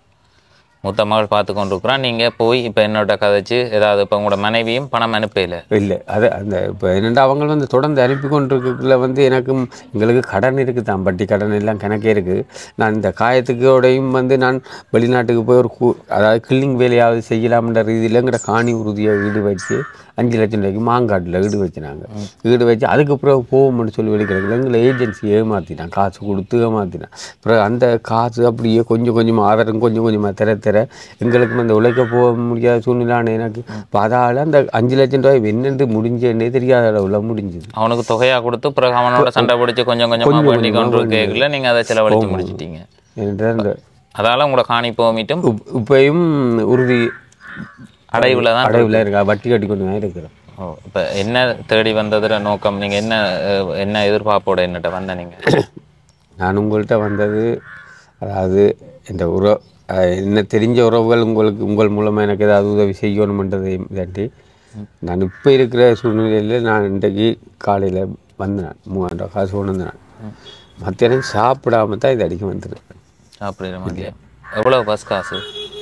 [SPEAKER 1] மூத்த மகள் பார்த்து கொண்டிருக்கிறா நீங்கள் போய் இப்போ என்னோட கதைச்சு ஏதாவது இப்போ உங்களோட மனைவியும் பணம் அனுப்பல
[SPEAKER 2] இல்லை அது அந்த இப்போ என்னென்னா அவங்க வந்து தொடர்ந்து அனுப்பி கொண்டிருக்கக்குள்ள வந்து எனக்கும் எங்களுக்கு கடன் இருக்குது தான் வட்டி கடன் எல்லாம் கணக்கே இருக்குது நான் இந்த காயத்துக்கோடையும் வந்து நான் வெளிநாட்டுக்கு போய் ஒரு கூ அதாவது கில்லிங் வேலையாவது செய்யலாம்ன்ற ரீதியில் எங்கட காணி உறுதியை ஈடு வச்சு அஞ்சு லட்சம் ரூபாய்க்கு மாங்காட்டில் ஈடு வச்சுனாங்க ஈடு வச்சு அதுக்கு பிறகு போவோம்னு சொல்லி வெளிக்கிறாங்க எங்களை ஏஜென்சி ஏமாற்றினான் காசு கொடுத்து ஏமாற்றினான் அப்புறம் அந்த காசு அப்படியே கொஞ்சம் கொஞ்சமாக ஆதாரம் கொஞ்சம் கொஞ்சமாக தர தர எங்களுக்கும் அந்த உழைக்க போக முடியாத சூழ்நிலான எனக்கு இப்போ அதால் அந்த அஞ்சு லட்சம் ரூபாய் என்னென்று முடிஞ்சேன்னே தெரியாத அளவில் முடிஞ்சுது
[SPEAKER 1] அவனுக்கு தொகையா கொடுத்து பிறகு அவனோட சண்டை பிடிச்சி கொஞ்சம் கொஞ்சமாக வேண்டி கொண்டு கேட்கல நீங்கள் அதை செலவழிச்சு முடிச்சிட்டீங்க
[SPEAKER 2] என்ற அந்த
[SPEAKER 1] அதால உங்களோட காணி போமிட்டும்
[SPEAKER 2] உப்- இப்பயும் உறுதி
[SPEAKER 1] அடைவில் தான்
[SPEAKER 2] அடைவில் இருக்கா வட்டி கட்டி கொண்டு தான் இருக்கிறோம்
[SPEAKER 1] ஓ இப்போ என்ன தேடி வந்ததுல நோக்கம் நீங்கள் என்ன அஹ், என்ன எதிர்பார்ப்போட என்னட்ட வந்த நீங்கள்
[SPEAKER 2] நான் உங்கள்கிட்ட வந்தது அதாவது இந்த உறவு என்ன தெரிஞ்ச உறவுகள் உங்களுக்கு உங்கள் மூலமாக எனக்கு ஏதாவது உதவி செய்யணுமென்றதை தாண்டி நான் இப்போ இருக்கிற சூழ்நிலையில் நான் இன்றைக்கு காலையில் வந்தேன் மூவாயிரம் ரூபா காசு கொண்டு வந்தேன் மத்தியானம் சாப்பிடாம தான் இது அடிக்க வந்துருக்கேன்
[SPEAKER 1] அப்படிங்கிற மாதிரி எவ்வளோ பஸ் காசு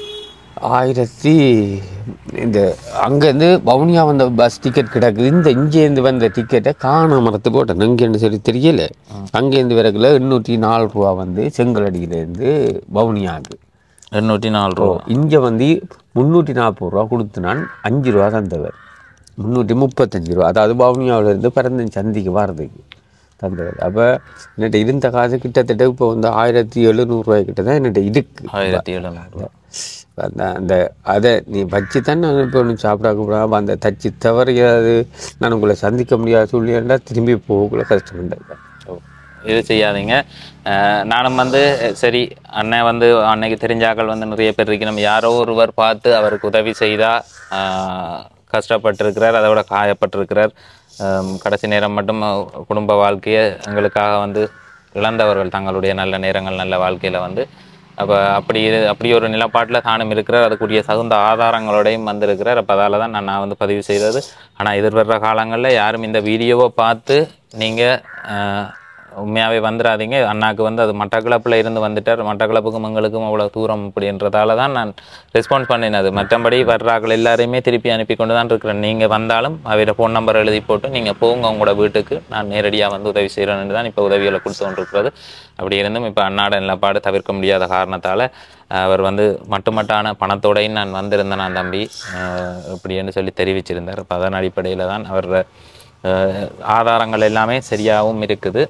[SPEAKER 2] ஆயிரத்தி இந்த அங்கேருந்து வவுனியா வந்த பஸ் டிக்கெட் கிடக்குது இந்த இங்கேருந்து வந்த டிக்கெட்டை காண மரத்து போட்டேன் எங்கேன்னு சரி தெரியல அங்கேருந்து விறகுல எண்ணூற்றி நாலு ரூபா வந்து செங்கலடியிலேருந்து வவுனியாவுக்கு
[SPEAKER 1] எண்ணூற்றி நாலு ரூபா
[SPEAKER 2] இங்கே வந்து முந்நூற்றி நாற்பது ரூபா கொடுத்து நான் அஞ்சு ரூபா தந்தவர் முந்நூற்றி முப்பத்தஞ்சு ரூபா அதாவது பவுனியாவிலேருந்து பிறந்த சந்திக்கு வர்றதுக்கு தந்தவர் அப்போ என்கிட்ட இருந்த காசு கிட்டத்தட்ட இப்போ வந்து ஆயிரத்தி எழுநூறுவாய் கிட்ட தான் என்கிட்ட இருக்கு
[SPEAKER 1] ஆயிரத்தி எழுநூறு
[SPEAKER 2] அந்த அந்த அதை நீ வச்சு தான் நான் இப்போ ஒன்றும் சாப்பிட கூடாது அந்த தச்சு தவறியாது நான் உங்களை சந்திக்க முடியாத சூழ்நிலை திரும்பி போகக்குள்ள கஷ்டப்பட்டேன்
[SPEAKER 1] ஓ, இது செய்யாதீங்க அஹ், நானும் வந்து அஹ், சரி அண்ணன் வந்து அன்னைக்கு தெரிஞ்சாக்கள் வந்து நிறைய பேர் இருக்கணும் யாரோ ஒருவர் பார்த்து அவருக்கு உதவி செய்தா ஆஹ், கஷ்டப்பட்டிருக்கிறார் அதோட காயப்பட்டிருக்கிறார் ஆம், கடைசி நேரம் மட்டும் அஹ், குடும்ப வாழ்க்கையை எங்களுக்காக வந்து இழந்தவர்கள் தங்களுடைய நல்ல நேரங்கள் நல்ல வாழ்க்கையில் வந்து அப்போ அப்படி இரு- அப்படி ஒரு நிலப்பாட்டில் தானும் இருக்கிறார் அதுக்குரிய தகுந்த ஆதாரங்களோடையும் வந்திருக்கிறார் அப்போ அதால தான் நான் நான் வந்து பதிவு செய்தது ஆனால் எதிர்வர்ற காலங்களில் யாரும் இந்த வீடியோவை பார்த்து நீங்கள் உண்மையாகவே வந்துடாதீங்க அண்ணாக்கு வந்து அது மட்டக்களப்பில் இருந்து வந்துட்டார் மட்டக்களப்புக்கும் எங்களுக்கும் அவ்வளோ தூரம் அப்படின்றதால தான் நான் ரெஸ்பான்ஸ் பண்ணினது மற்றபடி வர்றாக்கள் எல்லாரையுமே திருப்பி அனுப்பி கொண்டு தான் இருக்கிறேன் நீங்கள் வந்தாலும் அவரோட ஃபோன் நம்பர் எழுதி போட்டு நீங்கள் போங்க உங்களோட வீட்டுக்கு நான் நேரடியாக வந்து உதவி செய்கிறேன்னு தான் இப்போ உதவிகளை கொடுத்து கொண்டிருக்கிறது அப்படி இருந்தும் இப்போ அண்ணாட நிலப்பாடு தவிர்க்க முடியாத காரணத்தால் அவர் வந்து மட்டுமட்டான பணத்தோடையும் நான் வந்திருந்தேன் நான் தம்பி அஹ், இப்படின்னு சொல்லி தெரிவிச்சிருந்தார் அப்போ அதன் அடிப்படையில் தான் அவர் அஹ், ஆதாரங்கள் எல்லாமே சரியாகவும் இருக்குது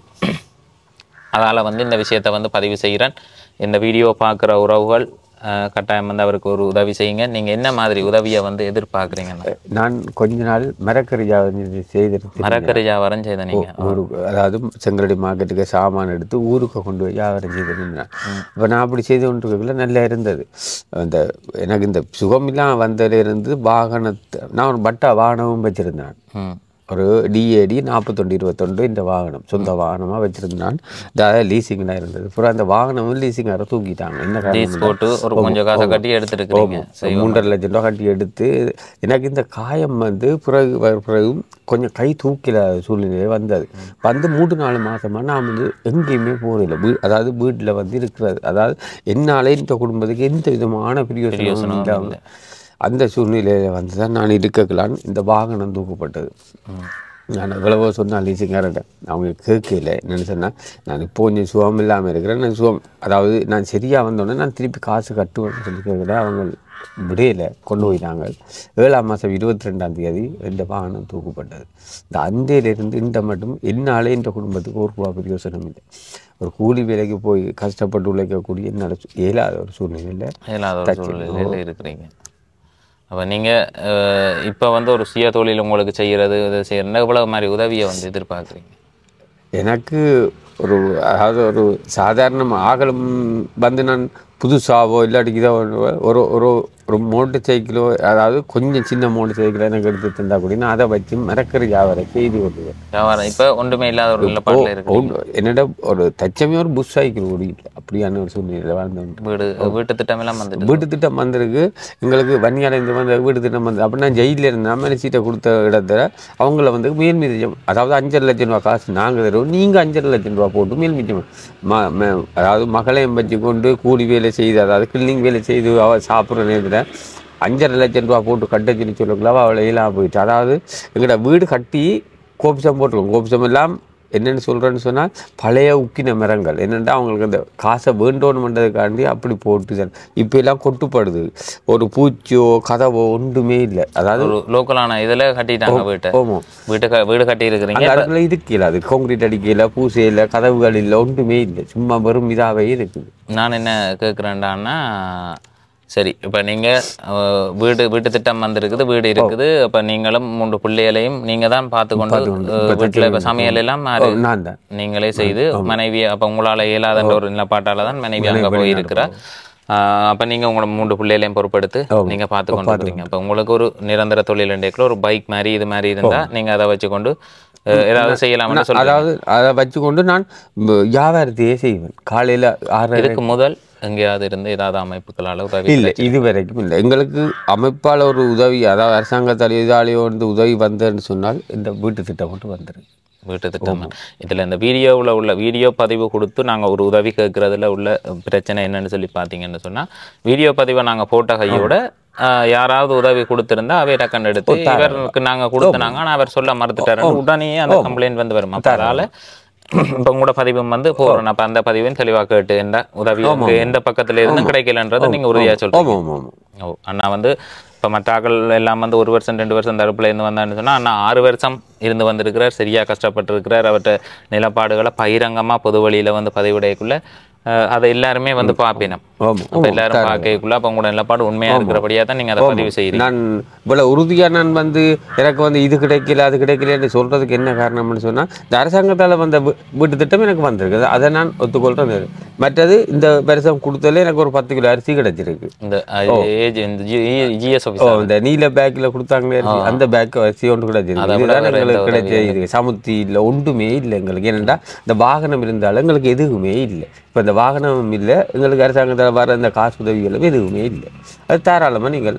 [SPEAKER 1] அதால் வந்து இந்த விஷயத்தை வந்து பதிவு செய்கிறேன் இந்த வீடியோ பார்க்குற உறவுகள் அஹ், கட்டாயம் வந்து அவருக்கு ஒரு உதவி செய்யுங்க நீங்கள் என்ன மாதிரி உதவியை வந்து எதிர்பார்க்குறீங்கண்ணா
[SPEAKER 2] நான் கொஞ்ச நாள் மரக்கறி ஜாதி செய்திருக்கேன்
[SPEAKER 1] மரக்கறி வியாபாரம் செய்த நீங்கள்
[SPEAKER 2] ஊருக்கு அதாவது செங்கலடி மார்க்கெட்டுக்கு சாமான் எடுத்து ஊருக்கு கொண்டு போய் வியாபாரம் செய்து நின்றேன் இப்போ நான் அப்படி செய்து கொண்டிருக்கக்குள்ள நல்லா இருந்தது அந்த எனக்கு இந்த சுகமெல்லாம் வந்ததிலிருந்து வாகனத்தை நான் ஒரு பட்டா வாகனமும் வச்சுருந்தேன்
[SPEAKER 1] ம்
[SPEAKER 2] ஒரு டிஏடி நாற்பத்தொண்டு இருபத்தொண்டு இந்த வாகனம் சொந்த வாகனமாக வச்சுருந்தான் அதாவது லீசிங்லாம் இருந்தது அப்புறம் அந்த வாகனமும் லீசிங்கார தூக்கிட்டாங்க என்ன
[SPEAKER 1] லீஸ்
[SPEAKER 2] காரணம்
[SPEAKER 1] போட்டு ஒரு கொஞ்சம் காசை கட்டி எடுத்துருக்கிறீங்க
[SPEAKER 2] மூன்றரை லட்சம் ரூபா கட்டி எடுத்து எனக்கு இந்த காயம் வந்து பிறகு வ- பிறகு கொஞ்சம் கை தூக்கில சூழ்நிலை வந்தது வந்து மூன்று நாலு மாசமா நான் வந்து எங்கேயுமே போகிறதில்ல வீ அதாவது வீட்டில் வந்து இருக்கிறது அதாவது என்னாலே இந்த குடும்பத்துக்கு எந்த விதமான பிரியோசனமும் இல்லாமல் அந்த சூழ்நிலையில் வந்து தான் நான் இருக்கலான்னு இந்த வாகனம் தூக்கப்பட்டது நான் எவ்வளவோ சொன்னால் லீசிங்காரன் அவங்க கேட்கல என்னென்னு சொன்னால் நான் இப்போ கொஞ்சம் சுகம் இல்லாமல் இருக்கிறேன் நான் சுகம் அதாவது நான் சரியாக வந்தோடனே நான் திருப்பி காசு கட்டுவேன்னு சொல்லி கேட்கல அவங்க விடையில கொண்டு போயிட்டாங்க ஏழாம் மாதம் இருபத்தி ரெண்டாம் தேதி இந்த வாகனம் தூக்கப்பட்டது இந்த அந்தையிலிருந்து இந்த மட்டும் என்னாலே இந்த குடும்பத்துக்கு ஒரு ரூபா பிரயோசனம் இல்லை ஒரு கூலி வேலைக்கு போய் கஷ்டப்பட்டு உழைக்கக்கூடிய என்னால் இயலாத ஒரு சூழ்நிலையில்
[SPEAKER 1] இல்லாத ஒரு சூழ்நிலையில் இருக்கிறீங்க அப்போ நீங்கள் இப்போ வந்து ஒரு சுய தொழில் உங்களுக்கு செய்கிறது இது செய்யறது எவ்வளவு மாதிரி உதவியை வந்து எதிர்பார்க்குறீங்க
[SPEAKER 2] எனக்கு ஒரு அதாவது ஒரு சாதாரண ஆகலும் வந்து நான் புதுசாவோ இல்லாட்டிக்கு இதோ ஒரு ஒரு ஒரு மோட்டர் சைக்கிளோ அதாவது கொஞ்சம் சின்ன மோட்டர் சைக்கிளோ எனக்கு எடுத்து தந்தா கூட நான் அதை வச்சு மரக்கறி வியாபாரம் செய்து கொள்ளுவேன்
[SPEAKER 1] வியாபாரம் இப்ப ஒன்றுமே இல்லாத ஒரு நிலப்பாட்டில் இருக்கு
[SPEAKER 2] ஒன்று- என்னோட ஒரு தச்சமே ஒரு புஷ் சைக்கிள் ஓடிட்டு அப்படியான ஒரு சூழ்நிலை வாழ்ந்தோம்
[SPEAKER 1] வீடு வீட்டு திட்டம் எல்லாம் வந்துட்டு
[SPEAKER 2] வீட்டு திட்டம் வந்திருக்கு எங்களுக்கு வன்னியாடைந்து வந்த வீட்டு திட்டம் வந்து அப்படின்னா ஜெயிலில் இருந்த மேலே சீட்டை கொடுத்த இடத்துல அவங்கள வந்து மேல் மீதியம் அதாவது அஞ்சரை லட்சம் ரூபா காசு நாங்கள் தருவோம் நீங்கள் அஞ்சரை லட்சம் ரூபா போட்டு மேல் மீதியம் ம ம- அதாவது மகளையும் வச்சு கொண்டு கூலி வேலை செய்து அதாவது கிளீனிங் வேலை செய்து அவ சாப்பிட்ற நேரத்தில் அஞ்சரை லட்சம் ரூபா போட்டு கட்ட சொல்லி சொல்லக்குள்ள அவளை இல்லாம போயிடுச்சு அதாவது எங்களோட வீடு கட்டி கோபிசம் போட்டிருக்கோம் கோபிசம் எல்லாம் என்னென்னு சொல்கிறேன்னு சொன்னால் பழைய உக்கின மரங்கள் என்னென்னா அவங்களுக்கு அந்த காசை வேண்டோணுன்றதுக்காண்டி அப்படி போட்டு தான் இப்போ எல்லாம் கொட்டுப்படுது ஒரு பூச்சியோ கதவோ ஒன்றுமே இல்லை அதாவது
[SPEAKER 1] ஒரு லோக்கலான இதுல கட்டிட்டாங்க வீட்டை
[SPEAKER 2] ஆமாம்
[SPEAKER 1] வீட்டு க- வீடு கட்டி இருக்கிறீங்க
[SPEAKER 2] அந்த இடத்துல இருக்கல அது கான்கிரீட் அடிக்கல பூசையில் கதவுகள் இல்லை ஒன்றுமே இல்லை சும்மா வெறும் இதாகவே இருக்குது
[SPEAKER 1] நான் என்ன கேட்குறேன்டான்னா சரி இப்போ நீங்கள் வீடு வீட்டு திட்டம் வந்திருக்குது வீடு இருக்குது அப்போ நீங்களும் மூன்று பிள்ளைகளையும் நீங்கள் தான் பார்த்து கொண்டு வீட்டில் இப்போ சமையல் எல்லாம் யாரு?
[SPEAKER 2] நான் தான்
[SPEAKER 1] நீங்களே செய்து மனைவி அப்போ உங்களால் இயலாதன்ற ஒரு நிலப்பாட்டால தான் மனைவி அங்கே போயிருக்கிறா அப்போ நீங்கள் உங்களோட மூன்று பிள்ளைகளையும் பொறுப்பெடுத்து நீங்கள் பார்த்து கொண்டு இருக்கிறீங்க அப்போ உங்களுக்கு ஒரு நிரந்தர தொழில் இண்டேக்கில் ஒரு பைக் மாதிரி இது மாதிரி இருந்தால் நீங்கள் அதை வச்சுக்கொண்டு அஹ், ஏதாவது செய்யலாம்னு சொல்லி
[SPEAKER 2] அதாவது அதை வச்சுக்கொண்டு நான் ம், வியாபாரத்தையே செய்வேன் காலையில் ஆறு
[SPEAKER 1] இதுக்கு முதல் எங்கேயாவது இருந்து ஏதாவது அமைப்புகளால் உதவி
[SPEAKER 2] இல்லை இது வரைக்கும் இல்லை எங்களுக்கு அமைப்பால் ஒரு உதவி அதாவது அரசாங்கத்தாலேயோ இதாலேயோ வந்து உதவி வந்ததுன்னு சொன்னால் இந்த வீட்டு திட்டம் மட்டும் வந்துருக்கு
[SPEAKER 1] வீட்டு திட்டம் இதில் இந்த வீடியோவில் உள்ள வீடியோ பதிவு கொடுத்து நாங்கள் ஒரு உதவி கேட்கறதுல உள்ள பிரச்சனை என்னன்னு சொல்லி பார்த்தீங்கன்னு சொன்னால் வீடியோ பதிவை நாங்கள் போட்ட கையோட ஆஹ், யாராவது உதவி கொடுத்திருந்தா அவை டக்கன் எடுத்து இவருக்கு நாங்கள் கொடுத்தனாங்க ஆனால் அவர் சொல்ல மறுத்துட்டாரு உடனே அந்த கம்ப்ளைண்ட் வந்து வரும் அப்போ அதால இப்போ உங்களோட பதிவும் வந்து போகிறோம் அப்போ அந்த பதிவையும் தெளிவாக கேட்டு எந்த உதவி உங்களுக்கு எந்த பக்கத்துல இருந்து கிடைக்கலன்றதை நீங்கள் உறுதியாக சொல்றீங்க
[SPEAKER 2] ஆமாம் ஆமாம் ஆமாம்
[SPEAKER 1] ஓ அண்ணா வந்து இப்போ மற்றாக்கள் எல்லாம் வந்து ஒரு வருஷம் ரெண்டு வருஷம் தடுப்புல இருந்து வந்தான்னு சொன்னா அண்ணா ஆறு வருஷம் இருந்து வந்திருக்கிறார் சரியா கஷ்டப்பட்டிருக்கிறார் அவர்கிட்ட நிலப்பாடுகளை பகிரங்கமா பொது வழியில வந்து பதிவிடையக்குள்ள அஹ், அதை எல்லாருமே வந்து பார்ப்பினம்
[SPEAKER 2] ஆமாம்
[SPEAKER 1] அப்போ எல்லாரும் பார்க்கக்குள்ள அப்போ உங்களோட நிலப்பாடு உண்மையா இருக்கிறபடியா தான் நீங்க அதை பதிவு செய்கிறீங்க
[SPEAKER 2] நான் இவ்வளோ உறுதியாக நான் வந்து எனக்கு வந்து இது கிடைக்கல அது கிடைக்கலன்னு சொல்கிறதுக்கு என்ன காரணம்னு சொன்னால் இந்த அரசாங்கத்தால் வந்த வீ- வீட்டு திட்டம் எனக்கு வந்திருக்கு அதை நான் ஒத்துக்கொள்கிறேன் மற்றது இந்த வருஷம் கொடுத்ததுல எனக்கு ஒரு பத்து கிலோ அரிசி கிடைச்சிருக்கு
[SPEAKER 1] இந்த ஏஜ் இந்த ஜிஎஸ்
[SPEAKER 2] ஓ
[SPEAKER 1] ஆஃபீஸர்
[SPEAKER 2] இந்த நீல பேக்கில் கொடுத்தாங்களே அரிசி, அந்த பேக் அரிசி ஒன்று கிடைச்சிருக்கு
[SPEAKER 1] அதை விட
[SPEAKER 2] இதுதான்
[SPEAKER 1] வேற எந்த
[SPEAKER 2] எங்களுக்கு கிடைச்ச இது சமுத்தி இல்லை ஒன்றுமே இல்லை எங்களுக்கு ஏனென்றா இந்த வாகனம் இருந்தாலும் எங்களுக்கு எதுவுமே இல்லை இப்போ இந்த வாகனமும் இல்லை எங்களுக்கு அரசாங்கத்தில் வர இந்த காசு உதவிகளும் எதுவுமே இல்லை அது தாராளமாக நீங்கள்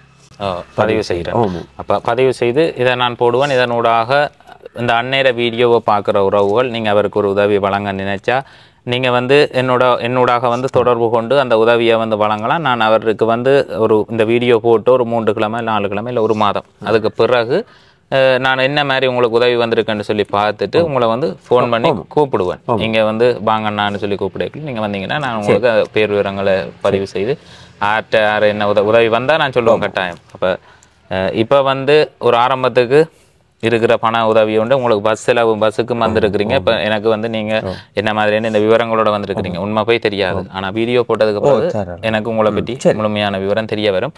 [SPEAKER 1] பதிவு செய்கிறேன்
[SPEAKER 2] ஆமாம்
[SPEAKER 1] அப்போ பதிவு செய்து இதை நான் போடுவேன் இதனூடாக இந்த அந்நேர வீடியோவை பார்க்குற உறவுகள் நீங்கள் அவருக்கு ஒரு உதவி வழங்க நினைச்சா நீங்கள் வந்து என்னோட என்னூடாக வந்து தொடர்பு கொண்டு அந்த உதவியை வந்து வழங்கலாம் நான் அவருக்கு வந்து ஒரு இந்த வீடியோ போட்டு ஒரு மூன்று கிழமை நாலு கிழமை இல்லை ஒரு மாதம் அதுக்கு பிறகு அஹ், நான் என்ன மாதிரி உங்களுக்கு உதவி வந்திருக்குன்னு சொல்லி பார்த்துட்டு உங்களை வந்து ஃபோன் பண்ணி கூப்பிடுவேன் நீங்கள் வந்து வாங்கண்ணான்னு சொல்லி கூப்பிடக்குள்ள நீங்கள் வந்தீங்கன்னா நான் உங்களுக்கு பேர் விவரங்களை பதிவு செய்து யார்கிட்ட யார் என்ன உத உதவி வந்தால் நான் சொல்லுவேன் கட்டாயம் அப்போ இப்போ வந்து ஒரு ஆரம்பத்துக்கு இருக்கிற பண உதவி உண்டு உங்களுக்கு பஸ் செலவு பஸ்ஸுக்கும் வந்திருக்கிறீங்க இப்போ எனக்கு வந்து நீங்கள் என்ன மாதிரியான இந்த விவரங்களோட வந்திருக்கிறீங்க உண்மை போய் தெரியாது ஆனால் வீடியோ போட்டதுக்கு பிறகு
[SPEAKER 2] தாராளம்.
[SPEAKER 1] எனக்கு உங்களை பற்றி முழுமையான விவரம் தெரிய வரும்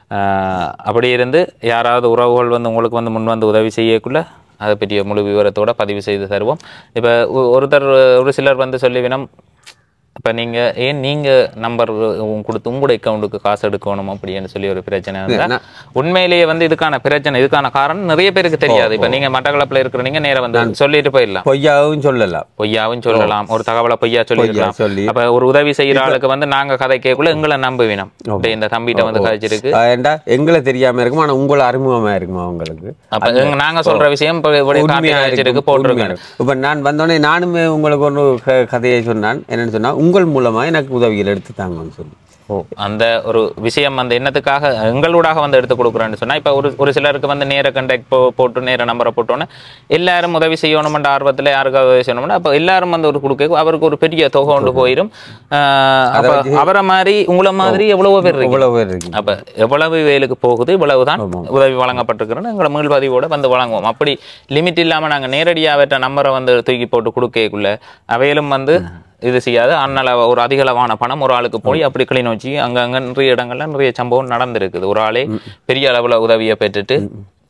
[SPEAKER 1] ஆஹ் அப்படி இருந்து யாராவது உறவுகள் வந்து உங்களுக்கு வந்து முன் வந்து உதவி செய்யக்குள்ள அதை பற்றிய முழு விவரத்தோட பதிவு செய்து தருவோம் இப்போ ஒருத்தர் ஒரு சிலர் வந்து சொல்லிவினம் இப்போ நீங்கள் ஏன் நீங்கள் நம்பர் கொடுத்து உங்களோட அக்கௌண்ட்டுக்கு காசு எடுக்கணும் அப்படின்னு சொல்லி ஒரு பிரச்சனை இருந்தால் உண்மையிலேயே வந்து இதுக்கான பிரச்சனை இதுக்கான காரணம் நிறைய பேருக்கு தெரியாது இப்போ நீங்கள் மட்டக்களப்பில் இருக்கிறீங்க நேரா வந்து சொல்லிட்டு போயிடலாம்
[SPEAKER 2] பொய்யாவும் சொல்லலாம்
[SPEAKER 1] பொய்யாவும் சொல்லலாம் ஒரு தகவலை பொய்யா சொல்லிடலாம்
[SPEAKER 2] சொல்லி
[SPEAKER 1] அப்ப ஒரு உதவி செய்யற ஆளுக்கு வந்து நாங்க கதை கேட்கல எங்களை நம்புவினோம் இப்படி இந்த தம்பிட்ட வந்து கதைச்சிருக்கு
[SPEAKER 2] ஏண்டா எங்களை தெரியாம இருக்குமா ஆனா உங்களை அறிமுகமா இருக்குமா உங்களுக்கு
[SPEAKER 1] அப்ப எங்க- நாங்க சொல்ற விஷயம் இப்ப இப்படி காப்பி
[SPEAKER 2] உண்மையா
[SPEAKER 1] கதைச்சிருக்கு
[SPEAKER 2] இருக்கும்,
[SPEAKER 1] போட்டிருக்கேன்
[SPEAKER 2] உண்மையா இருக்கும். இப்ப நான் வந்தோடனே நானுமே உங்களுக்கு ஒன்று க- கதையை சொன்னான் என்னன்னு சொன்னா உங்கள் மூலமா எனக்கு உதவிகள் எடுத்து தாங்கன்னு சொல்லி
[SPEAKER 1] ஓ அந்த ஒரு விஷயம் வந்து என்னத்துக்காக எங்களூடாக வந்து எடுத்து கொடுக்குறேன்னு சொன்னா இப்ப ஒரு ஒரு சிலருக்கு வந்து நேர கண்டாக்ட் போ போட்டு நேர நம்பரை போட்டோன்னே எல்லாரும் உதவி செய்யணுமென்ற ஆர்வத்துல யாருக்காவது உதவி செய்யணும்னா அப்ப எல்லாரும் வந்து ஒரு கொடுக்க அவருக்கு ஒரு பெரிய தொகை கொண்டு போயிடும் ஆஹ் அப்ப அவரை மாதிரி உங்களை மாதிரி எவ்வளவோ பேர் இருக்கு
[SPEAKER 2] இவ்வளவு பேர் இருக்கு
[SPEAKER 1] அப்ப எவ்வளவு வேலுக்கு போகுது இவ்வளவுதான் உதவி வழங்கப்பட்டிருக்கிறோன்னு எங்களை மீள்பதிவோட வந்து வழங்குவோம் அப்படி லிமிட் இல்லாம நாங்க நேரடியாக அவற்ற நம்பரை வந்து தூக்கி போட்டு கொடுக்கக்குள்ள அவையிலும் வந்து இது செய்யாது அண்ணல ஒரு அதிகளவான பணம் ஒரு ஆளுக்கு போய் அப்படி கிளிநொச்சி அங்க அங்க நிறைய இடங்கள்ல நிறைய சம்பவம் நடந்திருக்குது ஒரு ஆளே பெரிய அளவுல உதவியை பெற்றுட்டு